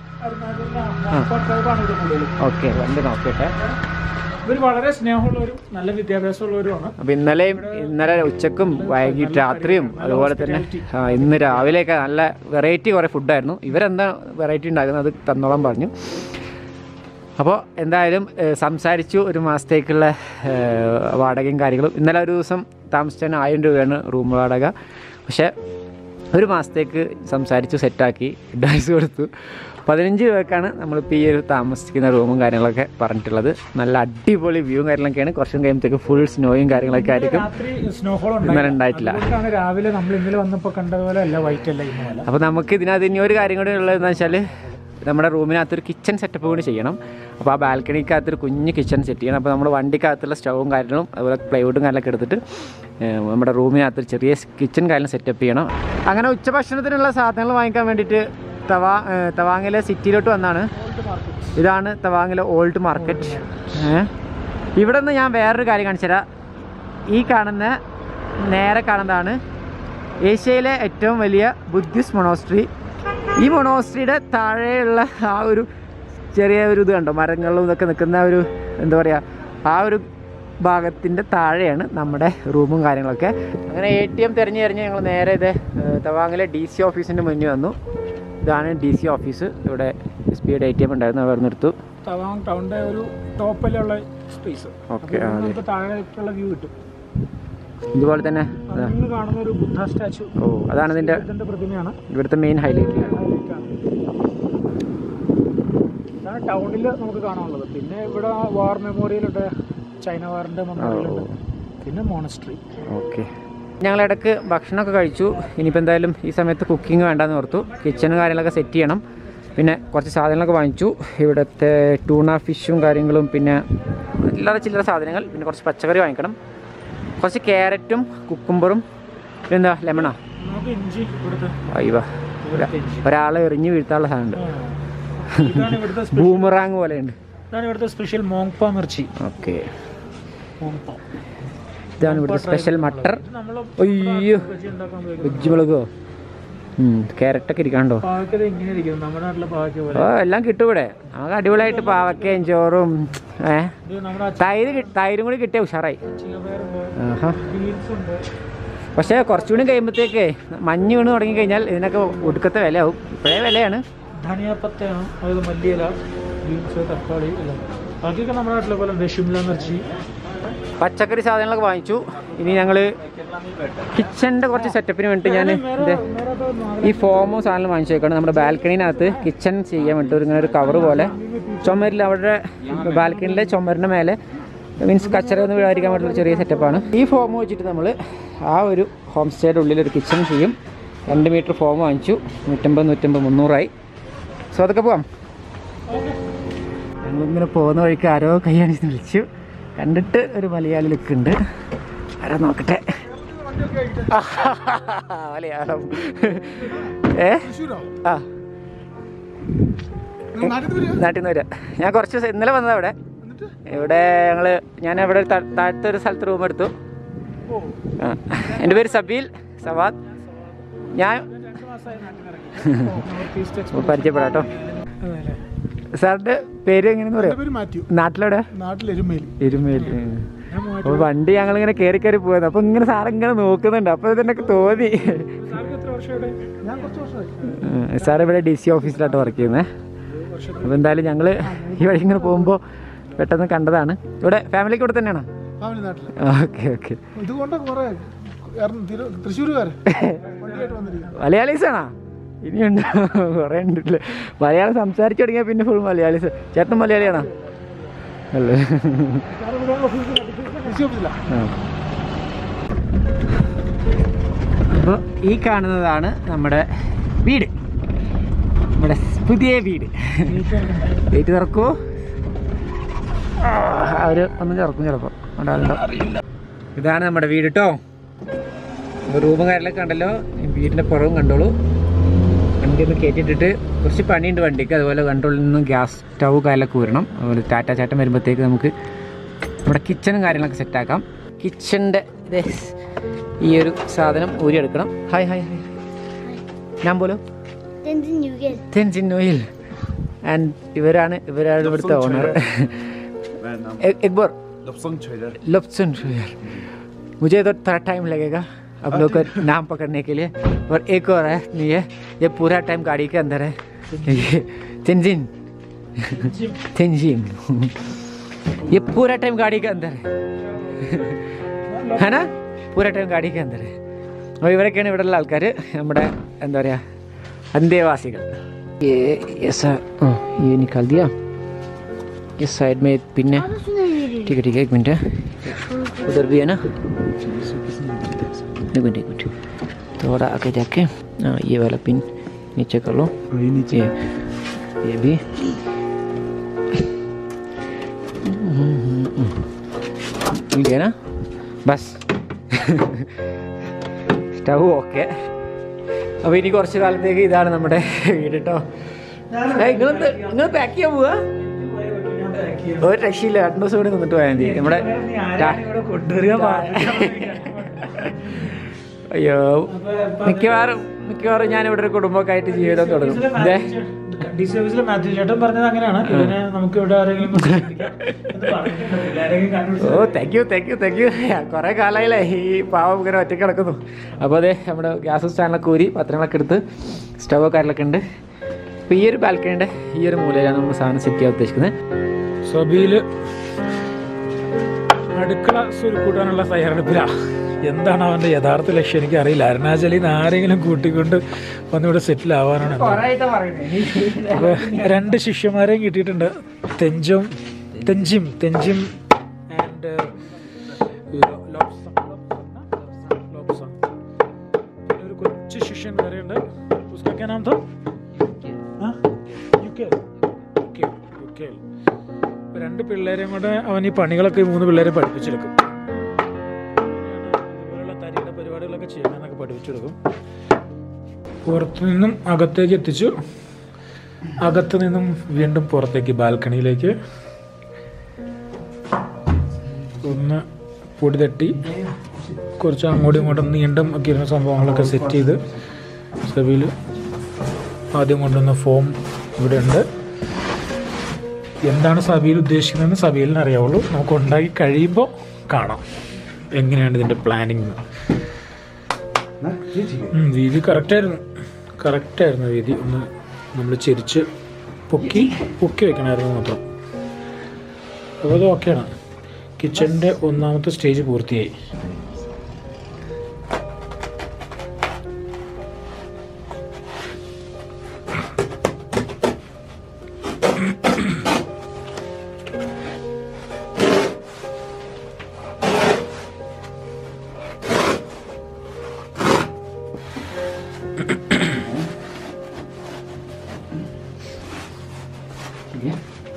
ട്രൈബാണ് ഇത് കൂടുതലും ഓക്കെ വണ്ടി നോക്കട്ടെ ഇവർ വളരെ സ്നേഹമുള്ളവരും നല്ല വിദ്യാഭ്യാസമുള്ളവരുമാണ് അപ്പൊ ഇന്നലെയും ഇന്നലെ ഉച്ചക്കും വൈകിട്ട് രാത്രിയും അതുപോലെ തന്നെ ആ, ഇന്ന് രാവിലെയൊക്കെ നല്ല വെറൈറ്റി കുറേ ഫുഡായിരുന്നു ഇവരെന്താ വെറൈറ്റി ഉണ്ടാക്കുന്നത് അത് തന്നോളം പറഞ്ഞു അപ്പോൾ എന്തായാലും ഏഹ്, സംസാരിച്ചു ഒരു മാസത്തേക്കുള്ള ഏഹ്, വാടകയും കാര്യങ്ങളും ഇന്നലെ ഒരു ദിവസം താമസിച്ചാൽ ആയിരം രൂപയാണ് റൂം വാടക പക്ഷേ ഒരു മാസത്തേക്ക് സംസാരിച്ചു സെറ്റാക്കി അഡ്വാൻസ് കൊടുത്തു പതിനഞ്ച് രൂപക്കാണ് നമ്മളിപ്പോൾ ഈ ഒരു താമസിക്കുന്ന റൂമും കാര്യങ്ങളൊക്കെ പറഞ്ഞിട്ടുള്ളത് നല്ല അടിപൊളി വ്യൂവും കാര്യങ്ങളൊക്കെയാണ് കുറച്ചും കഴിയുമ്പോഴത്തേക്ക് ഫുൾ സ്നോയും കാര്യങ്ങളൊക്കെ ആയിരിക്കും രാത്രി സ്നോഫോൾ ഇന്നലെ ഉണ്ടായിട്ടില്ല. അതുകൊണ്ടാണ് രാവിലെ നമ്മൾ ഇന്നലെ വന്നപ്പോൾ കണ്ടതുപോലെ അല്ല വൈറ്റ് അല്ല ഇന്ന് പോലെ അപ്പോൾ നമുക്ക് ഇതിനകത്ത് ഇനി ഒരു കാര്യം കൂടി ഉള്ളതെന്ന് വെച്ചാൽ നമ്മുടെ റൂമിനകത്തൊരു കിച്ചൺ സെറ്റപ്പ് കൂടി ചെയ്യണം അപ്പോൾ ആ ബാൽക്കണിക്കകത്തൊരു കുഞ്ഞ് കിച്ചൺ സെറ്റ് ചെയ്യണം അപ്പോൾ നമ്മുടെ വണ്ടിക്കകത്തുള്ള സ്റ്റവും കാര്യങ്ങളും അതുപോലെ പ്ലൈവുഡും കാര്യങ്ങളൊക്കെ എടുത്തിട്ട് ഏഹ്, നമ്മുടെ റൂമിനകത്തൊരു ചെറിയ കിച്ചൺ കാര്യം സെറ്റപ്പ് ചെയ്യണം അങ്ങനെ ഉച്ചഭക്ഷണത്തിനുള്ള സാധനങ്ങൾ വാങ്ങിക്കാൻ വേണ്ടിയിട്ട് തവാ ഏഹ്, തവാങ്ങിലെ സിറ്റിയിലോട്ട് വന്നാണ് ഇതാണ് തവാങ്ങിലെ ഓൾഡ് മാർക്കറ്റ് ഏഹ്. ഇവിടെ നിന്ന് ഞാൻ വേറൊരു കാര്യം കാണിച്ചു തരാം ഈ കാണുന്ന നേരെ കാണുന്നതാണ് ഏഷ്യയിലെ ഏറ്റവും വലിയ ബുദ്ധിസ്റ്റ് മൊണോസ്ട്രി ഈ മൊണോസ്ട്രിയുടെ താഴെയുള്ള ആ ഒരു ചെറിയ ഒരു ഇത് കണ്ടോ മരങ്ങളും ഇതൊക്കെ നിൽക്കുന്ന ഒരു എന്താ പറയുക ആ ഒരു ഭാഗത്തിൻ്റെ താഴെയാണ് നമ്മുടെ റൂമും കാര്യങ്ങളൊക്കെ അങ്ങനെ എ ടി എം തിരഞ്ഞ് തിരഞ്ഞ് ഞങ്ങൾ നേരെ ഇത് ഏഹ്, തവാങ്ങിലെ ഡി സി ഓഫീസിൻ്റെ മുന്നിൽ വന്നു ഇതാണ് ഡി സി ഓഫീസ് ഇവിടെ എസ് ബി ഐയുടെ എ ടി എം ഉണ്ടായിരുന്നു അവർ നിർത്തും തവാങ് ടൗണിന്റെ ഒരു ടോപ്പിലുള്ള സ്പേസ് ഓക്കെ ആ അതെ നമുക്ക് താഴേക്കുള്ള വ്യൂ കിട്ടും ഇതുപോലെ തന്നെ അതാ. അതിൽ കാണുന്ന ഒരു ബുദ്ധ സ്റ്റാച്ചു ഓ അതാണ് ഇതിൻ്റെ ബുദ്ധന്റെ പ്രതിമയാണ് ഇവിടുത്തെ മെയിൻ ഹൈലൈറ്റ് highlight ആണ്. ഇതാണ് ടൗണിൽ നമുക്ക് കാണാനുള്ളത് പിന്നെ ഇവിടെ വാർ മെമ്മോറിയൽ ഉണ്ട് ചൈന വാറിന്റെ മെമ്മോറിയൽ ഉണ്ട് പിന്നെ മോണസ്ട്രി ഓക്കെ ഞങ്ങൾ ഇടയ്ക്ക് ഭക്ഷണമൊക്കെ കഴിച്ചു ഇനിയിപ്പോൾ എന്തായാലും ഈ സമയത്ത് കുക്കിംഗ് വേണ്ടാന്ന് ഓർത്തു കിച്ചണും കാര്യങ്ങളൊക്കെ സെറ്റ് ചെയ്യണം പിന്നെ കുറച്ച് സാധനങ്ങളൊക്കെ വാങ്ങിച്ചു ഇവിടുത്തെ ടൂണ ഫിഷും കാര്യങ്ങളും പിന്നെ അല്ലാതെ ചില്ലറ സാധനങ്ങൾ പിന്നെ കുറച്ച് പച്ചക്കറി വാങ്ങിക്കണം കുറച്ച് ക്യാരറ്റും കുക്കുംബറും പിന്നെന്താ ലെമണാ നമുക്ക് ഇഞ്ചി ഇവിടുത്തെ അയ്യവ ഒരാളെ എറിഞ്ഞ് വീഴ്ത്താനുള്ള സാധനമുണ്ട് ആ. ഇതാണ് ഇവിടുത്തെ സ്പെ- ബൂമറാങ് പോലെയുണ്ട് ഇതാണ് ഇവിടുത്തെ സ്പെഷ്യൽ മോങ്പ മിർച്ചി ഓക്കെ മോങ്പ ഇതാണ് ഇവിടുത്തെ സ്പെഷ്യൽ മട്ടർ ഇത് നമ്മൾ അയ്യോ ബജി ഉണ്ടാക്കാൻ ഉപയോഗിക്കുന്നത് വെജ് മുളകോ ക്യാരറ്റൊക്കെ ഇരിക്കാണ്ടോ പാവയ്ക്കത് ഇങ്ങനെ ഇരിക്കും നമ്മുടെ നാട്ടിലെ പാവയ്ക്ക പോലെ ഓ എല്ലാം കിട്ടും ഇവിടെ നമുക്ക് അടിപൊളിയായിട്ട് പാവക്കയും ചോറും ഏ ഇത് നമ്മുടെ തൈര് കി- തൈരും കൂടി കിട്ടിയ ഉഷാറായി ചിലവേറുണ്ട് ആഹാ ബീൻസ് ഉണ്ട് പക്ഷേ കുറച്ചുകൂടി കഴിയുമ്പോഴത്തേക്ക് മഞ്ഞ് വീണ് തുടങ്ങി കഴിഞ്ഞാൽ ഇതിനൊക്കെ ഒടുക്കത്തെ വിലയാവും ഇപ്പോഴേ വിലയാണ് ധനിയാപ്പത്തയാണ് അതായത് മല്ലിയില ബീൻസ് തക്കാളി എല്ലാം ബാക്കിയൊക്കെ നമ്മുടെ നാട്ടിലെ പോലെ ഉണ്ട് ഷിംല മിർച്ചി പച്ചക്കറി സാധനങ്ങളൊക്കെ വാങ്ങിച്ചു ഇനി ഞങ്ങൾ കിച്ചണിൻ്റെ കുറച്ച് സെറ്റപ്പിന് വേണ്ടിയിട്ട് ഞാൻ ഇത് ഈ ഫോമോ സാധനം വാങ്ങിച്ചേക്കാണ് നമ്മുടെ ബാൽക്കണീനകത്ത് കിച്ചൺ ചെയ്യാൻ വേണ്ടി ഒരു ഇങ്ങനെ ഒരു കവർ പോലെ ചുമരിൽ അവിടെ ബാൽക്കണിയിലെ ചുമരിൻ്റെ മേലെ മീൻസ് കച്ചറ ഒന്നും വീഴാതിരിക്കാൻ വേണ്ടിയുള്ള ചെറിയ സെറ്റപ്പാണ് ഈ ഫോം വെച്ചിട്ട് നമ്മൾ ആ ഒരു ഹോം സ്റ്റേയുടെ ഉള്ളിൽ ഒരു കിച്ചൺ ചെയ്യും രണ്ട് മീറ്റർ ഫോം വാങ്ങിച്ചു നൂറ്റമ്പത് നൂറ്റമ്പത് മുന്നൂറായി സോ അതൊക്കെ പോവാം ഞങ്ങളിങ്ങനെ പോകുന്ന വഴിക്ക് ആരോ കൈയാണിച്ച് വിളിച്ചു കണ്ടിട്ട് ഒരു മലയാളി ലുക്ക് ഉണ്ട് ആരാ നോക്കട്ടെ മലയാളം ഏ ആ നാട്ടിൽ നിന്ന് വരാം ഞാൻ കുറച്ച് ദിവസം ഇന്നലെ വന്നതാ ഇവിടെ ഇവിടെ ഞങ്ങൾ ഞാൻ ഇവിടെ ത- താഴത്തെ ഒരു സ്ഥലത്ത് റൂം എടുത്തു ആ. എൻ്റെ പേര് സബീൽ സവാദ് ഞാൻ പരിചയപ്പെടാം കേട്ടോ സാറിൻ്റെ പേര് എങ്ങനെയെന്ന് പറയാം പേര് മാത്യു നാട്ടിലെവിടെ നാട്ടിലെരുമയിൽ എരുമേൽ അപ്പോൾ വണ്ടി ഞങ്ങൾ ഇങ്ങനെ കയറി കയറി പോയത് അപ്പോൾ ഇങ്ങനെ സാർ ഇങ്ങനെ നോക്കുന്നുണ്ട് അപ്പോൾ ഇതെന്നൊക്കെ തോന്നി എത്ര വർഷം ഇവിടെ ഞാൻ കുറച്ച് വർഷമായി സാർ ഇവിടെ ഡി സി ഓഫീസിലായിട്ട് വർക്ക് ചെയ്യുന്നത് അപ്പോൾ എന്തായാലും ഞങ്ങൾ ഈ വഴി ഇങ്ങനെ പോകുമ്പോൾ പെട്ടെന്ന് കണ്ടതാണ് ഇവിടെ ഫാമിലിക്ക് ഇവിടെ തന്നെയാണോ ഫാമിലി നാട്ടിൽ ഓക്കെ ഓക്കെ ഇതുകൊണ്ട് കുറെ തൃശ്ശൂരുകാര് വണ്ടിയായിട്ട് വന്നിരിക്കുന്നു മലയാളീസ് ആണോ ഇനിയുണ്ട് കുറേ ഉണ്ടല്ലേ മലയാളം സംസാരിച്ചു തുടങ്ങിയാൽ പിന്നെ ഫുൾ മലയാളീസ് ചേട്ടൻ മലയാളിയാണോ അല്ലേ കൃഷി ഓഫീസിലാ അപ്പോൾ ഈ കാണുന്നതാണ് നമ്മുടെ വീട് നമ്മുടെ പുതിയ വീട് ഗേറ്റ് തുറക്കൂ അവർ ഒന്നും തുറക്കും ചിലപ്പോൾ ഉണ്ടാവുണ്ടോ ഇതാണ് നമ്മുടെ വീട് കേട്ടോ റൂമും കാര്യങ്ങളൊക്കെ കണ്ടല്ലോ ഈ വീടിൻ്റെ പുറവും കണ്ടോളൂ വണ്ടി ഒന്ന് കയറ്റിയിട്ടിട്ട് കുറച്ച് പണിയുണ്ട് വണ്ടിക്ക് അതുപോലെ കൺട്രോളിൽ നിന്ന് ഗ്യാസ് സ്റ്റവ് കാര്യങ്ങളൊക്കെ ഊരണം അതുപോലെ ടാറ്റ ചാട്ടം വരുമ്പോഴത്തേക്ക് നമുക്ക് നമ്മുടെ കിച്ചണും കാര്യങ്ങളൊക്കെ സെറ്റാക്കാം കിച്ചണിൻ്റെ ഈ ഒരു സാധനം ഊരിയെടുക്കണം ഹായ് ഹായ് ഹായ് ഞാൻ പോലും Tenzin Yugel. തെൻസിൻ ഓയിൽ ആൻഡ് ഇവരാണ് ഇവരാണ് ഇവിടുത്തെ ഓണർ എക്ബോർ लपसंग छोइलर लपसन यार मुझे तो थोड़ा टाइम लगेगा अब लोग का नाम पकड़ने के लिए और एक और है नहीं है ये पूरा टाइम गाड़ी के अंदर है ये तेंजिन तेंजिन ये पूरा टाइम गाड़ी के अंदर है है ना पूरा टाइम गाड़ी के अंदर है അപ്പോൾ ഇവരൊക്കെയാണ് ഇവിടെയുള്ള ആൾക്കാർ നമ്മുടെ എന്താ പറയുക അന്തേവാസികൾ ये ऐसा ये निकाल दिया ये साइड में पिन है ठीक है ठीक है एक मिनट है उधर भी है ना एक मिनट एक मिनट थोड़ा आगे जाके हाँ ये वाला पिन नीचे कर लो ये नीचे ये ये भी मिल गया ना बस സ്റ്റവ് ഓക്കെ അപ്പോൾ ഇനി കുറച്ച് കാലത്തേക്ക് ഇതാണ് നമ്മുടെ വീട് കേട്ടോ നിങ്ങൾ നിങ്ങൾ പാക്ക് ചെയ്യാൻ പോവാ ഒരു രക്ഷയില്ല രണ്ട് ദിവസം കൂടി നിന്നിട്ട് പോയാൽ മതി നമ്മുടെ അയ്യോ മിക്കവാറും മിക്കവാറും ഞാൻ ഇവിടെ ഒരു കുടുംബമൊക്കെ ആയിട്ട് ജീവിതം തുടങ്ങും ഇതേ ഡി സി ഓഫീസിലെ മാത്യു ചേട്ടൻ പറഞ്ഞത് അങ്ങനെയാണ് ഇതിനെ നമുക്ക് ഇവിടെ ആരെങ്കിലും ബുദ്ധിമുട്ടിക്കാം എന്ന് പറഞ്ഞിട്ടുണ്ട്. എല്ലാവരെയും കണ്ടുപിടിച്ച് oh thank you thank you thank you കുറേ കാലമായില്ലേ ഈ പാവം ഇങ്ങനെ ഒറ്റ കിടക്കുന്നു അപ്പോൾ അതെ നമ്മുടെ ഗ്യാസ് സ്റ്റാൻഡിലൊക്കെ ഊരി പത്രങ്ങളൊക്കെ എടുത്ത് സ്റ്റവ് കാര്യങ്ങളൊക്കെ ഉണ്ട് അപ്പോൾ ഈ ഒരു ബാൽക്കണിയുടെ ഈ ഒരു മൂലയിലാണ് നമ്മൾ സാധനം സെറ്റ് ചെയ്യാൻ ഉദ്ദേശിക്കുന്നത് സബീല് അടുക്കള സ്വരുക്കൂട്ടാനുള്ള തയ്യാറെടുപ്പിലാ എന്താണ് അവന്റെ യഥാർത്ഥ ലക്ഷ്യം എനിക്ക് അറിയില്ല അരുണാചലിൽ നിന്ന് ആരെങ്കിലും കൂട്ടിക്കൊണ്ട് വന്നിവിടെ സെറ്റിൽ ആവാനാണ് എന്തോ. അപ്പൊ രണ്ട് ശിഷ്യന്മാരെയും കിട്ടിയിട്ടുണ്ട് തെഞ്ചും തെഞ്ചിം തെഞ്ചിം ആൻഡ് ഒരു കൊച്ചു ശിഷ്യൻ വരെയുണ്ട് പുസ്തക നാം തോ യുകെ യുകെ യുകെ ഇപ്പൊ രണ്ട് പിള്ളേരെയും കൂടെ അവൻ ഈ പണികളൊക്കെ ഈ മൂന്ന് പിള്ളേരെ പഠിപ്പിച്ചെടുക്കും ഇതുപോലുള്ള തരിയുടെ പരിപാടികളൊക്കെ ചെയ്യാനൊക്കെ പഠിപ്പിച്ചെടുക്കും പുറത്തു നിന്നും അകത്തേക്ക് എത്തിച്ചു അകത്ത് നിന്നും വീണ്ടും പുറത്തേക്ക് ബാൽക്കണിയിലേക്ക് ഒന്ന് പൊടി തട്ടി കുറച്ച് അങ്ങോട്ടും ഇങ്ങോട്ടും നീണ്ടും ഒക്കെ ഇരുന്ന സംഭവങ്ങളൊക്കെ സെറ്റ് ചെയ്ത് സബീൽ ആദ്യം കൊണ്ടുവന്ന ഫോം ഇവിടെ ഉണ്ട് എന്താണ് സബീൽ ഉദ്ദേശിക്കുന്നതെന്ന് സബീലിന് അറിയാവുള്ളൂ നമുക്ക് ഉണ്ടാക്കി കഴിയുമ്പോൾ കാണാം എങ്ങനെയാണ് ഇതിൻ്റെ പ്ലാനിങ് ना ये ठीक है ഉം, വീതി കറക്റ്റായിരുന്നു കറക്റ്റായിരുന്നു വീതി ഒന്ന് നമ്മൾ ചെരിച്ച് പൊക്കി പൊക്കി വെക്കണമായിരുന്നു മാത്രം അപ്പോൾ അത് ഓക്കെയാണ് കിച്ചണിൻ്റെ ഒന്നാമത്തെ സ്റ്റേജ് പൂർത്തിയായി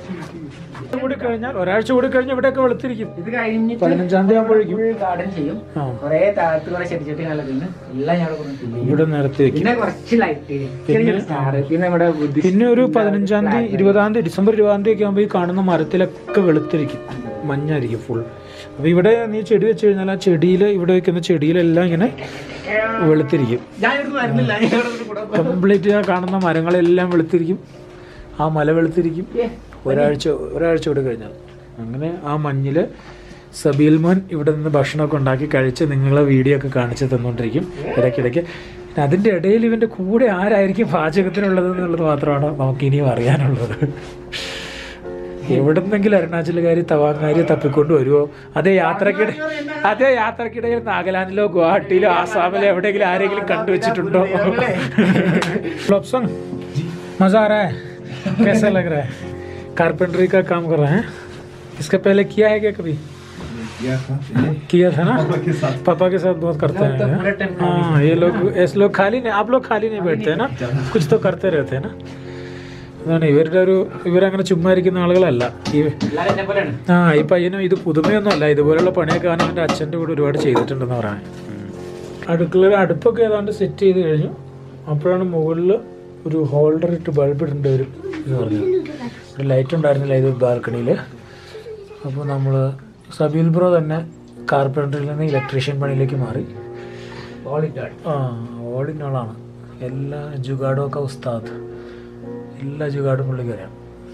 കൂടി കഴിഞ്ഞാൽ ഒരാഴ്ച കൂടി കഴിഞ്ഞാൽ ഇവിടെയൊക്കെ വെളുത്തിരിക്കും ഇത് കഴിഞ്ഞിട്ട് പതിനഞ്ചാം തീയതി ആകുമ്പോഴേക്കും ഗാർഡൻ ചെയ്യും ആ. കുറെ താഴത്ത് കുറെ ചെടി ചെടി ഉണ്ട് എല്ലാം ഞാൻ ഇവിടെ കൊണ്ടുവന്ന് fill ചെയ്യും. ഇവിടെ നിരത്തി വെക്കും പിന്നെ കുറച്ച് ലൈറ്റ് ചെറിയൊരു സ്റ്റാർ പിന്നെ നമ്മുടെ ബുദ്ധി പിന്നെ ഒരു പതിനഞ്ചാം തീയതി ഇരുപതാം തീയതി ഡിസംബർ ഇരുപതാം തീയതി ഒക്കെ ആകുമ്പോൾ ഈ കാണുന്ന മരത്തിലൊക്കെ വെളുത്തിരിക്കും മഞ്ഞായിരിക്കും ഫുൾ അപ്പോൾ ഇവിടെ നീ ചെടി വെച്ച് കഴിഞ്ഞാൽ ആ ചെടിയിൽ ഇവിടെ വെക്കുന്ന ചെടിയിലെല്ലാം ഇങ്ങനെ വെളുത്തിരിക്കും ഞാൻ ഇവിടുന്ന് വരുന്നില്ല ഞാൻ ഇവിടെ കൂടെ കംപ്ലീറ്റ് ആ കാണുന്ന മരങ്ങളെല്ലാം വെളുത്തിരിക്കും ആ മല വെളുത്തിരിക്കും ഒരാഴ്ച ഒരാഴ്ച കൂടെ കഴിഞ്ഞാൽ അങ്ങനെ ആ മഞ്ഞിൽ സബീൽ മോൻ ഇവിടെ നിന്ന് ഭക്ഷണമൊക്കെ ഉണ്ടാക്കി കഴിച്ച് നിങ്ങളെ വീഡിയോ ഒക്കെ കാണിച്ച് തന്നുകൊണ്ടിരിക്കും ഇടയ്ക്കിടയ്ക്ക് പിന്നെ അതിൻ്റെ ഇടയിൽ ഇവൻ്റെ കൂടെ ആരായിരിക്കും പാചകത്തിനുള്ളത് എന്നുള്ളത് മാത്രമാണ് നമുക്ക് ഇനിയും അറിയാനുള്ളത് എവിടുന്നെങ്കിലും അരുണാചലുകാരി തവാങ്ങാരി തപ്പിക്കൊണ്ട് വരുമോ അതേ യാത്രക്കിടെ അതേ യാത്രക്കിടയിൽ നാഗാലാൻഡിലോ ഗുവാഹട്ടിയിലോ ആസാമിലോ എവിടെയെങ്കിലും ആരെങ്കിലും കണ്ടുവച്ചിട്ടുണ്ടോ फ्लॉप्सन मज़ा आ रहा है कैसा लग रहा है कारपेंटरी का काम कर रहे हैं इसका पहले किया है क्या कभी किया था ना पापा के साथ बहुत करते हैं हाँ ये लोग ऐसे लोग खाली नहीं आप लोग खाली नहीं बैठते हैं ना कुछ तो करते रहते हैं ना അതാണ് ഇവരുടെ ഒരു ഇവരങ്ങനെ ചുമ്മാ ഇരിക്കുന്ന ആളുകളല്ല ഈ എല്ലാവരും എന്നെ പോലെയാണ് ആ ഈ പയ്യനും ഇത് പുതുമയൊന്നും അല്ല ഇതുപോലുള്ള പണിയൊക്കെ അവൻ എൻ്റെ അച്ഛൻ്റെ കൂടെ ഒരുപാട് ചെയ്തിട്ടുണ്ടെന്ന് പറയാൻ അടുക്കളയിൽ അടുപ്പൊക്കെ ഏതാണ്ട് സെറ്റ് ചെയ്ത് കഴിഞ്ഞു അപ്പോഴാണ് മുകളിൽ ഒരു ഹോൾഡർ ഇട്ട് ബൾബ് ഇടേണ്ട വരും എന്ന് പറഞ്ഞു ഒരു ലൈറ്റ് ഉണ്ടായിരുന്നില്ല ഇത് ബാൽക്കണിയിൽ അപ്പോൾ നമ്മൾ സബീൽ ബ്രോ തന്നെ കാർപ്പൻറ്ററിൽ നിന്ന് ഇലക്ട്രീഷ്യൻ പണിയിലേക്ക് മാറി ആ ഓൾ ഇൻ ഓളാണ് എല്ലാ ജുഗാഡും ഒക്കെ ഉസ്താദ് എല്ലാ ജുഗാഡും പുള്ളിക്ക് അറിയാം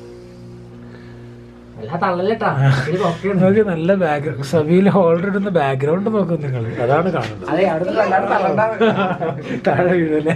എല്ലാ തള്ളല്ലേട്ടാ ഇത് ഒക്കെ ഉണ്ട്. നോക്കി നല്ല ബാക്ക്ഗ്രൗണ്ട് സബീൽ ഹോൾഡർ ഇടുന്ന ബാക്ക്ഗ്രൗണ്ട് നോക്കും നിങ്ങൾ അതാണ് കാണുന്നത് അതെ അവിടുന്ന് തള്ളാണ്ട് തള്ളണ്ട താഴെ വീഴല്ലേ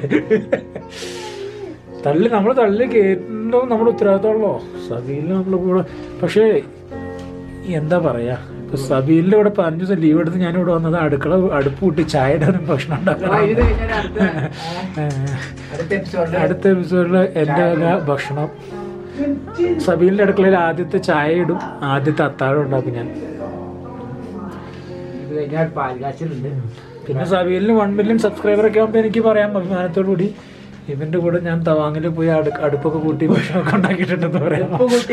തള്ളി നമ്മൾ തള്ളി കയറ്റുന്നതും നമ്മുടെ ഉത്തരവാദിത്തമുള്ളോ സബീലിന് നമ്മൾ കൂടെ പക്ഷേ എന്താ പറയാ ഇപ്പൊ സബീലിന്റെ ഇവിടെ പതിനഞ്ച് ദിവസം ലീവ് എടുത്ത് ഞാൻ ഇവിടെ വന്നത് അടുക്കള അടുപ്പ് കൂട്ടി ചായ ഇടാനും ഭക്ഷണം ആ, ഇത് ഉണ്ടാക്കാനും കഴിഞ്ഞാൽ അടുത്ത അടുത്ത എപ്പിസോഡിൽ അടുത്ത എപ്പിസോഡിൽ എൻ്റെ വക ഭക്ഷണം സബീലിന്റെ അടുക്കളയിൽ ആദ്യത്തെ ചായ ഇടും ആദ്യത്തെ അത്താഴം ഉണ്ടാക്കും ഞാൻ ഇത് കഴിഞ്ഞാൽ പാൽകാച്ചിലുണ്ട് പിന്നെ സബീലിന് വൺ മില്യൺ സബ്സ്ക്രൈബർ ഒക്കെ ആകുമ്പോൾ എനിക്ക് പറയാം അഭിമാനത്തോടു കൂടി ഇവന്റെ കൂടെ ഞാൻ തവാങ്ങിൽ പോയി അടു അടുപ്പൊക്കെ കൂട്ടി ഭക്ഷണമൊക്കെ ഉണ്ടാക്കിയിട്ടുണ്ടെന്ന് പറയാം ഉപ്പ് കൂട്ടി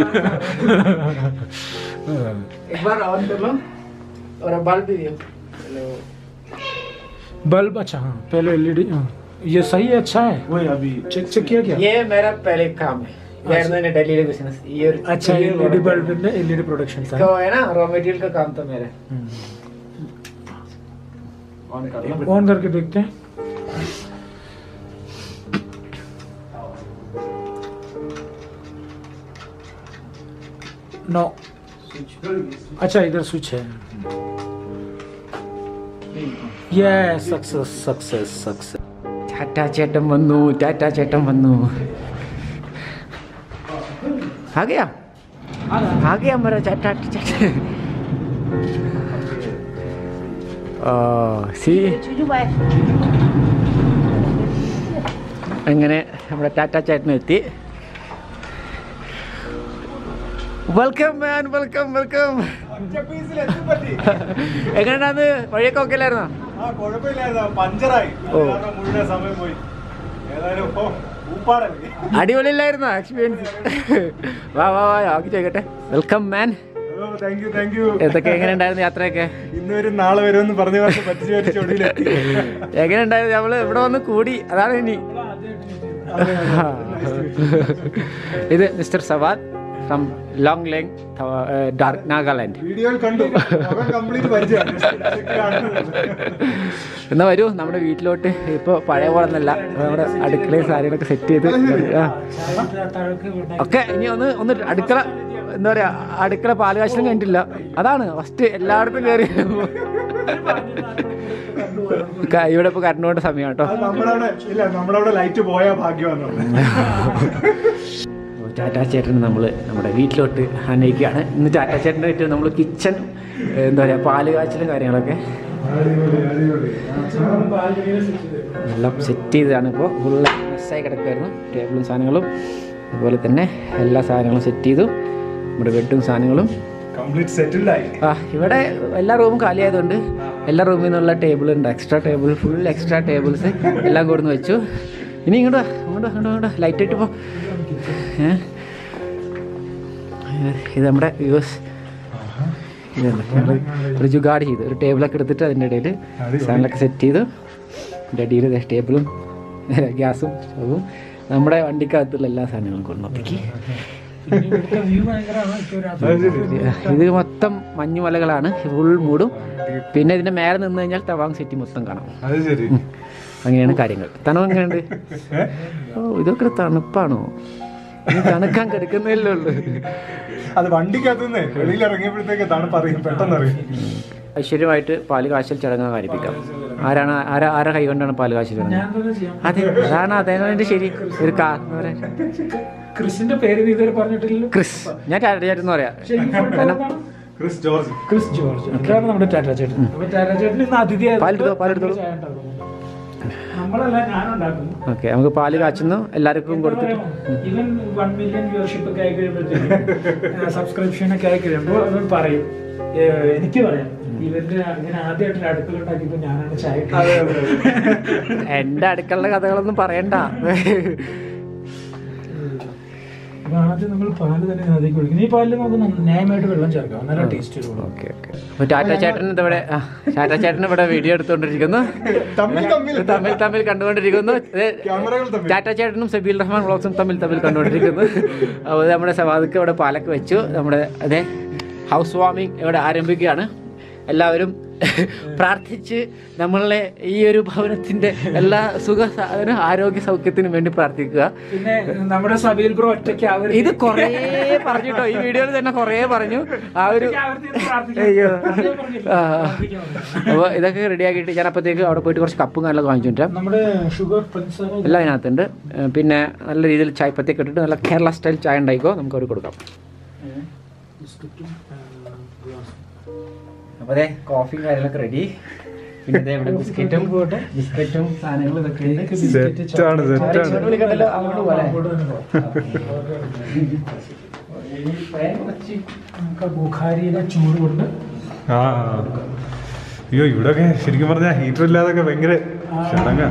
एक बार ऑन कर लो और अब बल्ब भी दियो बल्ब अच्छा हाँ पहले एलईडी ये सही है अच्छा है वही अभी चेक चेक किया क्या ये मेरा पहले काम है ഇതായിരുന്നു എന്റെ ഡൽഹിയിലെ ബിസിനസ് ഈ ഒരു अच्छा ഈ एल ഒരു E D product. Bulb L E D production था इसका वो है ना रॉ मटेरियल का काम था मेरा ऑन कर ऑन करके देखते हैं नो अच्छा इधर स्विच है ये सक्सेस सक्सेस सक्सेस ടാറ്റ ചേട്ടൻ വന്നു ടാറ്റ ചേട്ടൻ വന്നു आ गया आ गया मेरा टाटा चेटन സി അങ്ങനെ നമ്മുടെ ടാറ്റ ചേട്ടൻ എത്തി വെൽക്കം മാൻ വെൽക്കം വെൽക്കം എങ്ങനെയാണത് വഴിയൊക്കെ ഒക്കെ അല്ലായിരുന്നോ ആ കുഴപ്പമില്ലായിരുന്നു പഞ്ചറായി ഓ. കാരണം മുഴുവൻ സമയം പോയി ഏതായാലും ഇപ്പൊ ഊപ്പാടല്ലേ അടിപൊളിയില്ലായിരുന്നോ എക്സ്പീരിയൻസ് വാ വാ വാ ആക്കി ചോദിക്കട്ടെ welcome man thank you thank you എന്തൊക്കെ എങ്ങനെ ഉണ്ടായിരുന്നു യാത്രയൊക്കെ ഇന്ന് വരും നാളെ വരുമെന്ന് പറഞ്ഞു പറഞ്ഞ് പറ്റിച്ച് പറ്റിച്ച് ഒടുവിലെത്തി എങ്ങനെ ഉണ്ടായിരുന്നു നമ്മള് ഇവിടെ വന്ന് കൂടി അതാണ് ഇനി ഇത് mister Sawad from Longleng ഡാർക്ക് നാഗാലാൻഡ് വീഡിയോയിൽ കണ്ടു അവൻ കംപ്ലീറ്റ് പരിചയമാണ് എന്നാ വരൂ നമ്മുടെ വീട്ടിലോട്ട് ഇപ്പോൾ പഴയ പോലെ ഒന്നല്ല നമ്മുടെ അടുക്കളയും സാരികളൊക്കെ സെറ്റ് ചെയ്ത് ആ. ഒക്കെ ഇനി ഒന്ന് ഒന്ന് അടുക്കള എന്താ പറയാ അടുക്കള പാലുകാശലും കഴിഞ്ഞിട്ടില്ല അതാണ് ഫസ്റ്റ് എല്ലായിടത്തും കയറി ക- ഇവിടെ ഇപ്പൊ കറണ്ട് സമയം കേട്ടോ അത് നമ്മളവിടെ ഇല്ല നമ്മളവിടെ ലൈറ്റ് പോയാ ഭാഗ്യമാണ് ടാറ്റാ ചേട്ടൻ നമ്മൾ നമ്മുടെ വീട്ടിലോട്ട് അനയിക്കുകയാണ് ഇന്ന് ടാറ്റാ ചേട്ടൻ്റെ വീട്ടിൽ നമ്മൾ കിച്ചൺ എന്താ പറയുക പാല് കാച്ചലും കാര്യങ്ങളൊക്കെ എല്ലാം സെറ്റ് ചെയ്തതാണ് ഇപ്പോൾ ഫുള്ള് മിസ്സായി കിടക്കുമായിരുന്നു ടേബിളും സാധനങ്ങളും അതുപോലെ തന്നെ എല്ലാ സാധനങ്ങളും സെറ്റ് ചെയ്തു നമ്മുടെ ബെഡും സാധനങ്ങളും കംപ്ലീറ്റ് സെറ്റിൽഡ് ആയി ആ ഇവിടെ എല്ലാ റൂമും കാലിയായതുകൊണ്ട് എല്ലാ റൂമിൽ നിന്നുള്ള ടേബിൾ ഉണ്ട് extra table full extra tables എല്ലാം കൊടുന്ന് വെച്ചു ഇനി ഇങ്ങോട്ട് വാ, ഇങ്ങോട്ട് വാ, ഇങ്ങോട്ട് വാ, ഇങ്ങോട്ട് ലൈറ്റ് ഇട്ട് പോ ഏ ഇത് നമ്മുടെ വ്യൂസ് ഇതാണ് ഞങ്ങൾ ഒരു ജുഗാഡ് ചെയ്തു ഒരു ടേബിളൊക്കെ എടുത്തിട്ട് അതിൻ്റെ ഇടയിൽ സാധനങ്ങളൊക്കെ സെറ്റ് ചെയ്തു അതിൻ്റെ അടിയിൽ ടേബിളും ഗ്യാസും സ്റ്റവും നമ്മുടെ വണ്ടിക്കകത്തുള്ള എല്ലാ സാധനങ്ങളും കൊണ്ടുവന്നേക്ക് ഇവിടുത്തെ വ്യൂ ഭയങ്കരമാണ് ഇപ്പോൾ രാത്രി ഇത് മൊത്തം മഞ്ഞുമലകളാണ് ഫുൾ മൂടും പിന്നെ ഇതിന്റെ മേലെ നിന്ന് കഴിഞ്ഞാൽ തവാങ് സിറ്റി മൊത്തം കാണാം അത് ശരി അങ്ങനെയാണ് കാര്യങ്ങൾ തണുപ്പ് എങ്ങനെയുണ്ട് ഓ ഇതൊക്കെ തണുപ്പാണോ ഇത് തണുക്കാൻ കിടക്കുന്നല്ലേ ഉള്ളൂ അത് വണ്ടിക്കകത്തുനിന്ന് വെളിയിൽ ഇറങ്ങിയപ്പോഴത്തേക്ക് തണുപ്പ് അറിയും പെട്ടെന്ന് അറിയും ഐശ്വര്യമായിട്ട് പാല് കാശൽ ചടങ്ങ് കാര്യപ്പിക്കാം ആരാണ് ആരാ ആരാ കൈ കൊണ്ടാണ് പാല് കാശൽ ചടങ്ങ് ഞാൻ തന്നെ ചെയ്യാം അതെ അതാണ് അതേനാ ശരി ഒരു കാ എന്ന് പറയാൻ ക്രിസിന്റെ പേര് നീ ഇതുവരെ പറഞ്ഞിട്ടില്ലല്ലോ ക്രിസ് ഞാൻ ടാറ്റ പറയാം ശരിക്കും full പേര് എന്താണ്? ക്രിസ് ജോർജ് ക്രിസ് ജോർജ് ഇതാണ് നമ്മുടെ ടാറ്റ ചേട്ടൻ അപ്പൊ ടാറ്റ ചേട്ടൻ ഇന്ന് അതിഥിയായത് പാലെടുത്തോ, പാലെടുത്തോ. ചായ ഉണ്ടാക്കുന്നു. നമ്മളല്ല ഞാനുണ്ടാക്കുന്നു ഓക്കെ നമുക്ക് പാല് കാച്ചുന്നു എല്ലാവർക്കും കൊടുത്തിട്ട് ഇവൻ വൺ മില്യൺ വ്യൂവർഷിപ്പ് ഒക്കെ ആയി കഴിയുമ്പോഴത്തേക്ക് സബ്സ്ക്രിപ്ഷൻ ഒക്കെ ആയി കഴിയുമ്പോൾ അവൻ പറയും ഏ, എനിക്ക് പറയാം ഇവന്റെ ഇങ്ങനെ ആദ്യമായിട്ട് അടുക്കള ഉണ്ടാക്കിയപ്പോ ഞാനാണ് ചായ ഇട്ടത്. എന്റെ അടുക്കള കഥകളൊന്നും പറയണ്ട അപ്പൊ ആദ്യം നമ്മൾ പാല് തന്നെ അതിലേക്ക് കുടിക്കും ഈ പാലിൽ നമുക്ക് നന്ന- ന്യായമായിട്ട് വെള്ളം ചേർക്കാം നല്ല ടേസ്റ്റ് വരുള്ളൂ ഓക്കെ ഓക്കെ അപ്പൊ ടാറ്റ ചേട്ടൻ ഇവിടെ ആ, ടാറ്റ ചേട്ടൻ ഇവിടെ വീഡിയോ എടുത്തുകൊണ്ടിരിക്കുന്നു തമ്മിൽ തമ്മിൽ തമ്മിൽ തമ്മിൽ കണ്ടുകൊണ്ടിരിക്കുന്നു ഇത് ക്യാമറകൾ തമ്മിൽ ടാറ്റ ചേട്ടനും സബീൽ റഹ്മാൻ വ്ളോഗ്സും തമ്മിൽ തമ്മിൽ കണ്ടുകൊണ്ടിരിക്കുന്നു അപ്പോൾ നമ്മുടെ സവാദക്ക് ഇവിടെ പാലൊക്കെ വെച്ചു നമ്മുടെ അതെ ഹൗസ് വാമിംഗ് ഇവിടെ ആരംഭിക്കുകയാണ് എല്ലാവരും പ്രാർത്ഥിച്ച് നമ്മളെ ഈ ഒരു ഭവനത്തിന്റെ എല്ലാ സുഖ സാധന ആരോഗ്യ സൗഖ്യത്തിനും വേണ്ടി പ്രാർത്ഥിക്കുക പിന്നെ നമ്മുടെ സബീൽ ബ്രോ ഒറ്റയ്ക്ക് അവർ ഇത് കുറേ പറഞ്ഞിട്ടോ ഈ വീഡിയോയിൽ തന്നെ കുറേ പറഞ്ഞു ആ ഒരു അയ്യോ ആ അപ്പോൾ ഇതൊക്കെ റെഡി ആക്കിയിട്ട് ഞാൻ അപ്പോഴത്തേക്ക് അവിടെ പോയിട്ട് കുറച്ച് കപ്പും കാര്യങ്ങളൊക്കെ വാങ്ങിച്ചു കൊണ്ടുവരാം നമ്മുടെ ഷുഗർ പഞ്ചസാര എല്ലാം അതിനകത്തുണ്ട് ഏഹ് പിന്നെ നല്ല രീതിയിൽ ചായ പത്തിയൊക്കെ ഇട്ടിട്ട് നല്ല കേരള സ്റ്റൈൽ ചായ ഉണ്ടായിക്കോ നമുക്ക് അവർ കൊടുക്കാം ബിസ്ക്കറ്റും ഗ്ലാസ് അപ്പോൾ അതെ കോഫിയും കാര്യങ്ങളൊക്കെ റെഡി പിന്നെ ദേ ഇവിടെ ബിസ്ക്കറ്റും ബിസ്ക്കറ്റും സാധനങ്ങളും ഇതൊക്കെ ഉണ്ട് സെറ്റാണ് സെറ്റാണ് വിളിക്കണ്ടല്ലോ അങ്ങോട്ട് പോലെ നമുക്ക് ബുഖാരിയിലെ ചൂട് കൊണ്ട് ആ അയ്യോ ഇവിടെയൊക്കെ ശരിക്കും പറഞ്ഞാൽ ഹീറ്റർ ഇല്ലാതൊക്കെ ഭയങ്കര ചടങ്ങാ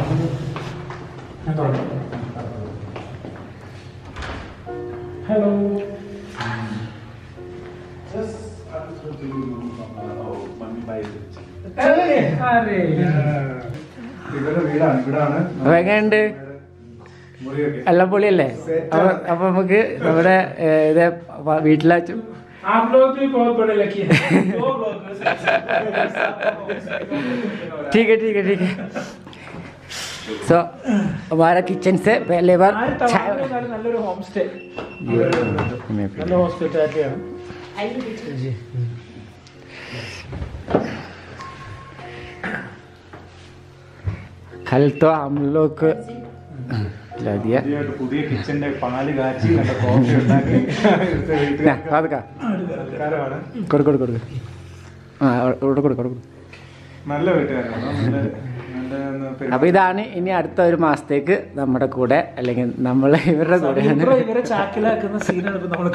ഹലോ ഇവരുടെ വീടാണ് ഇവിടാണ് അപ്പോൾ എങ്ങനെയുണ്ട് മുറിയൊക്കെ എല്ലാം പൊളിയല്ലേ അപ്പൊ അപ്പൊ നമുക്ക് നമ്മുടെ ഏഹ്, ഇത് വീട്ടിലെ ചു- आप लोग भी बहुत बड़े लकी हैं दो लोग ठीक है ठीक है ठीक है सो हमारा किचन से पहले बार चाय നല്ലൊരു ഹോം സ്റ്റേ ये- നല്ല ഹോസ്പിറ്റാലിറ്റിയാണ് कल तो हम लोग को ला दिया പുതിയതായിട്ട് പുതിയ കിച്ചന്റെ പാല് കാച്ചി നല്ല കോഫി ഉണ്ടാക്കി ഇവിടുത്തെ വീട്ടിൽ ना बाद का ആൾക്കാരാണ് കൊടു കൊടു കൊടു ആ കൊടു കൊടു കൊടു നല്ല വീട്ടുകാരാണ് നല്ല നല്ല പെരുമാ- അപ്പൊ ഇതാണ് ഇനി അടുത്ത ഒരു മാസത്തേക്ക് നമ്മുടെ കൂടെ അല്ലെങ്കിൽ നമ്മൾ ഇവരുടെ കൂടെയാണ് ഇവരെ ഇവരെ ചാക്കിലാക്കുന്ന സീനാണ് ഇപ്പൊ നമ്മൾ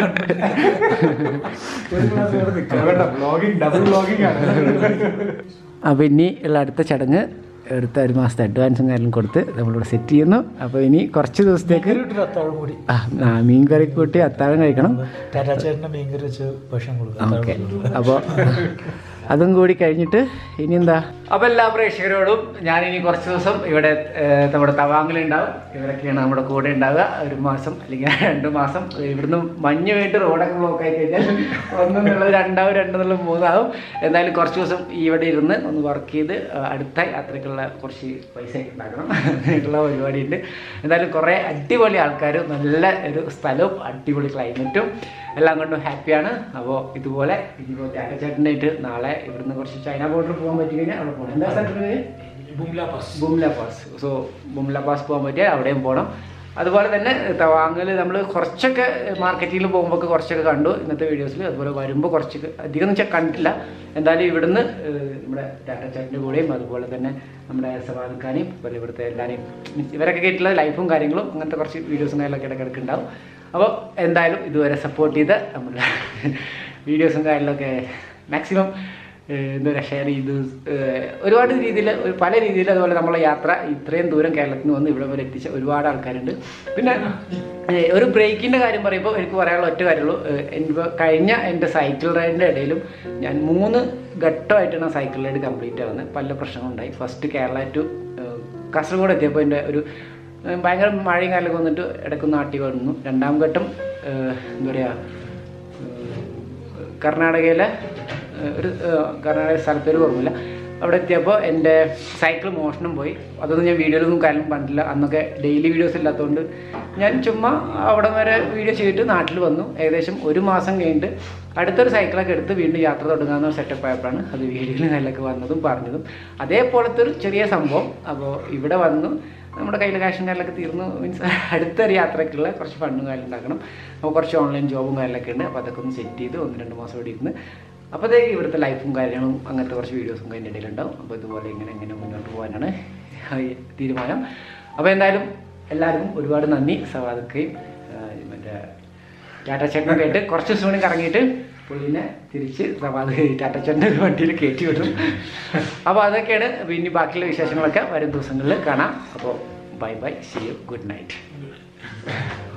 വേണ്ട വ്ളോഗിങ് ഡബിൾ വ്ളോഗിങ് ആണ് അപ്പോൾ ഇനി ഉള്ള അടുത്ത ചടങ്ങ് അടുത്ത ഒരു മാസത്തെ അഡ്വാൻസും കാര്യം കൊടുത്ത് നമ്മളിവിടെ സെറ്റ് ചെയ്യുന്നു അപ്പോൾ ഇനി കുറച്ച് ദിവസത്തേക്ക് കണ്ടിട്ട് അത്താഴം കൂടി ആ ആ, മീൻ കറി കൂട്ടി അത്താഴം കഴിക്കണം ടാറ്റാ ചേട്ടന്റെ മീൻകറി വെച്ച് ഭക്ഷണം കൊടുക്കാം ഓക്കെ അപ്പോൾ അതും കൂടി കഴിഞ്ഞിട്ട് ഇനി എന്താ അപ്പോൾ എല്ലാ പ്രേക്ഷകരോടും ഞാൻ ഇനി കുറച്ച് ദിവസം ഇവിടെ ഏഹ്, നമ്മുടെ തവാങ്ങിലുണ്ടാവും ഇവരൊക്കെയാണ് നമ്മുടെ കൂടെ ഉണ്ടാവുക ഒരു മാസം അല്ലെങ്കിൽ രണ്ട് മാസം ഇവിടുന്ന് മഞ്ഞ് വേണ്ടി റോഡൊക്കെ ബ്ലോക്ക് ആയി കഴിഞ്ഞാൽ ഒന്നെന്നുള്ളത് രണ്ടാവും രണ്ടെന്നുള്ളത് മൂന്നാവും എന്തായാലും കുറച്ച് ദിവസം ഇവിടെ ഇരുന്ന് ഒന്ന് വർക്ക് ചെയ്ത് ആ, അടുത്ത യാത്രയ്ക്കുള്ള കുറച്ച് പൈസ ഉണ്ടാക്കണം അങ്ങനെയുള്ള പരിപാടിയുണ്ട് എന്തായാലും കുറേ അടിപൊളി ആൾക്കാർ നല്ല ഒരു സ്ഥലവും അടിപൊളി ക്ലൈമറ്റും എല്ലാം കൊണ്ടും ഹാപ്പിയാണ് അപ്പോൾ ഇതുപോലെ ഇനിയിപ്പോൾ ചേട്ടനായിട്ട് നാളെ ഇവിടുന്ന് കുറച്ച് ചൈന ബോർഡർ പോകാൻ പറ്റി കഴിഞ്ഞാൽ അവിടെ പോകണം എന്താ സ്ഥലത്തിന് പേര് Bumla pass Bumla pass so Bumla pass പോകാൻ പറ്റിയാൽ അവിടെയും പോകണം അതുപോലെ തന്നെ തവാങ്ങിൽ നമ്മൾ കുറച്ചൊക്കെ മാർക്കറ്റിൽ പോകുമ്പോൾ കുറച്ചൊക്കെ കണ്ടു ഇന്നത്തെ വീഡിയോസിൽ അതുപോലെ വരുമ്പോൾ കുറച്ചൊക്കെ അധികം എന്ന് വെച്ചാൽ കണ്ടില്ല എന്തായാലും ഇവിടുന്ന് ഏഹ്, നമ്മുടെ ടാറ്റ ചാറ്റിൻ്റെ കൂടെയും അതുപോലെ തന്നെ നമ്മുടെ സവാദിക്കാനെയും അതുപോലെ ഇവിടുത്തെ എല്ലാവരെയും means ഇവരൊക്കെ കേട്ടിട്ടുള്ള ലൈഫും കാര്യങ്ങളും അങ്ങനത്തെ കുറച്ച് വീഡിയോസും കാര്യങ്ങളൊക്കെ ഇടയ്ക്കിടയ്ക്ക് ഉണ്ടാവും അപ്പോൾ എന്തായാലും ഇതുവരെ സപ്പോർട്ട് ചെയ്ത് നമ്മുടെ വീഡിയോസും കാര്യങ്ങളൊക്കെ മാക്സിമം ഏഹ് എന്താ പറയുക ഷെയർ ചെയ്ത് ഏഹ് ഒരുപാട് രീതിയിൽ പല രീതിയിൽ അതുപോലെ നമ്മളെ യാത്ര ഇത്രയും ദൂരം കേരളത്തിൽ നിന്ന് വന്ന് ഇവിടെ വരെ എത്തിച്ച ഒരുപാട് ആൾക്കാരുണ്ട് പിന്നെ ഏഹ് ഒരു ബ്രേക്കിൻ്റെ കാര്യം പറയുമ്പോൾ എനിക്ക് പറയാനുള്ള ഒറ്റ കാര്യമുള്ളൂ ഏഹ് എനിക്ക് കഴിഞ്ഞ എൻ്റെ സൈക്കിൾ റൈഡിൻ്റെ ഇടയിലും ഞാൻ മൂന്ന് ഘട്ടമായിട്ടാണ് സൈക്കിൾ റൈഡ് കംപ്ലീറ്റ് ആവുന്നത് പല പ്രശ്നങ്ങളുണ്ടായി first Kerala to uh Kasaragod എത്തിയപ്പോൾ എൻ്റെ ഒരു ഏഹ് ഭയങ്കര മഴയും കാലൊക്കെ വന്നിട്ട് ഇടയ്ക്ക് നാട്ടി വന്നു രണ്ടാം ഘട്ടം ഏഹ് എന്താ പറയുക കർണാടകയിലെ ഏഹ്, ഒരു ഏഹ്, കർണാടക സ്ഥലത്തൊരു ഓർമ്മയില്ല അവിടെ എത്തിയപ്പോൾ എൻ്റെ സൈക്കിൾ മോഷണം പോയി അതൊന്നും ഞാൻ വീഡിയോയിലൊന്നും കാര്യം കണ്ടില്ല അന്നൊക്കെ ഡെയിലി വീഡിയോസ് ഇല്ലാത്തതുകൊണ്ട് ഞാൻ ചുമ്മാ അവിടെ വരെ വീഡിയോ ചെയ്തിട്ട് നാട്ടിൽ വന്നു ഏകദേശം ഒരു മാസം കഴിഞ്ഞിട്ട് അടുത്തൊരു സൈക്കിളൊക്കെ എടുത്ത് വീണ്ടും യാത്ര തുടങ്ങാവുന്ന സെറ്റപ്പ് ആയപ്പോഴാണ് അത് വീഡിയോയിൽ കാര്യങ്ങളൊക്കെ വന്നതും പറഞ്ഞതും അതേപോലത്തെ ഒരു ചെറിയ സംഭവം അപ്പോൾ ഇവിടെ വന്നു നമ്മുടെ കയ്യിൽ കാശും കാര്യങ്ങളൊക്കെ തീർന്നു മീൻസ് അടുത്തൊരു യാത്രയ്ക്കുള്ള കുറച്ച് ഫണ്ടും കാര്യം ഉണ്ടാക്കണം അപ്പോൾ കുറച്ച് ഓൺലൈൻ ജോബും കാര്യങ്ങളൊക്കെ ഉണ്ട് അപ്പോൾ അതൊക്കെ ഒന്ന് സെറ്റ് ചെയ്ത് ഒന്ന് രണ്ട് മാസം ഇവിടെ ഇരുന്ന് അപ്പോഴത്തേക്ക് ഇവിടുത്തെ ലൈഫും കാര്യങ്ങളും അങ്ങനത്തെ കുറച്ച് വീഡിയോസും അതിൻ്റെ ഇടയിലുണ്ടാവും അപ്പോൾ ഇതുപോലെ ഇങ്ങനെ ഇങ്ങനെ മുന്നോട്ട് പോകാനാണ് ഈ തീരുമാനം അപ്പോൾ എന്തായാലും എല്ലാവർക്കും ഒരുപാട് നന്ദി സവാദക്കയും മറ്റേ ടാറ്റ ചേട്ടനൊക്കെ ആയിട്ട് കുറച്ച് ദിവസം കൂടി കറങ്ങിയിട്ട് പുള്ളിനെ തിരിച്ച് സവാദ് ടാറ്റ ചേട്ടൻ്റെ ഒരു വണ്ടിയിൽ കയറ്റി വിടും അപ്പോൾ അതൊക്കെയാണ് പിന്നെ ബാക്കിയുള്ള വിശേഷങ്ങളൊക്കെ വരും ദിവസങ്ങളിൽ കാണാം അപ്പോൾ bye bye see you good night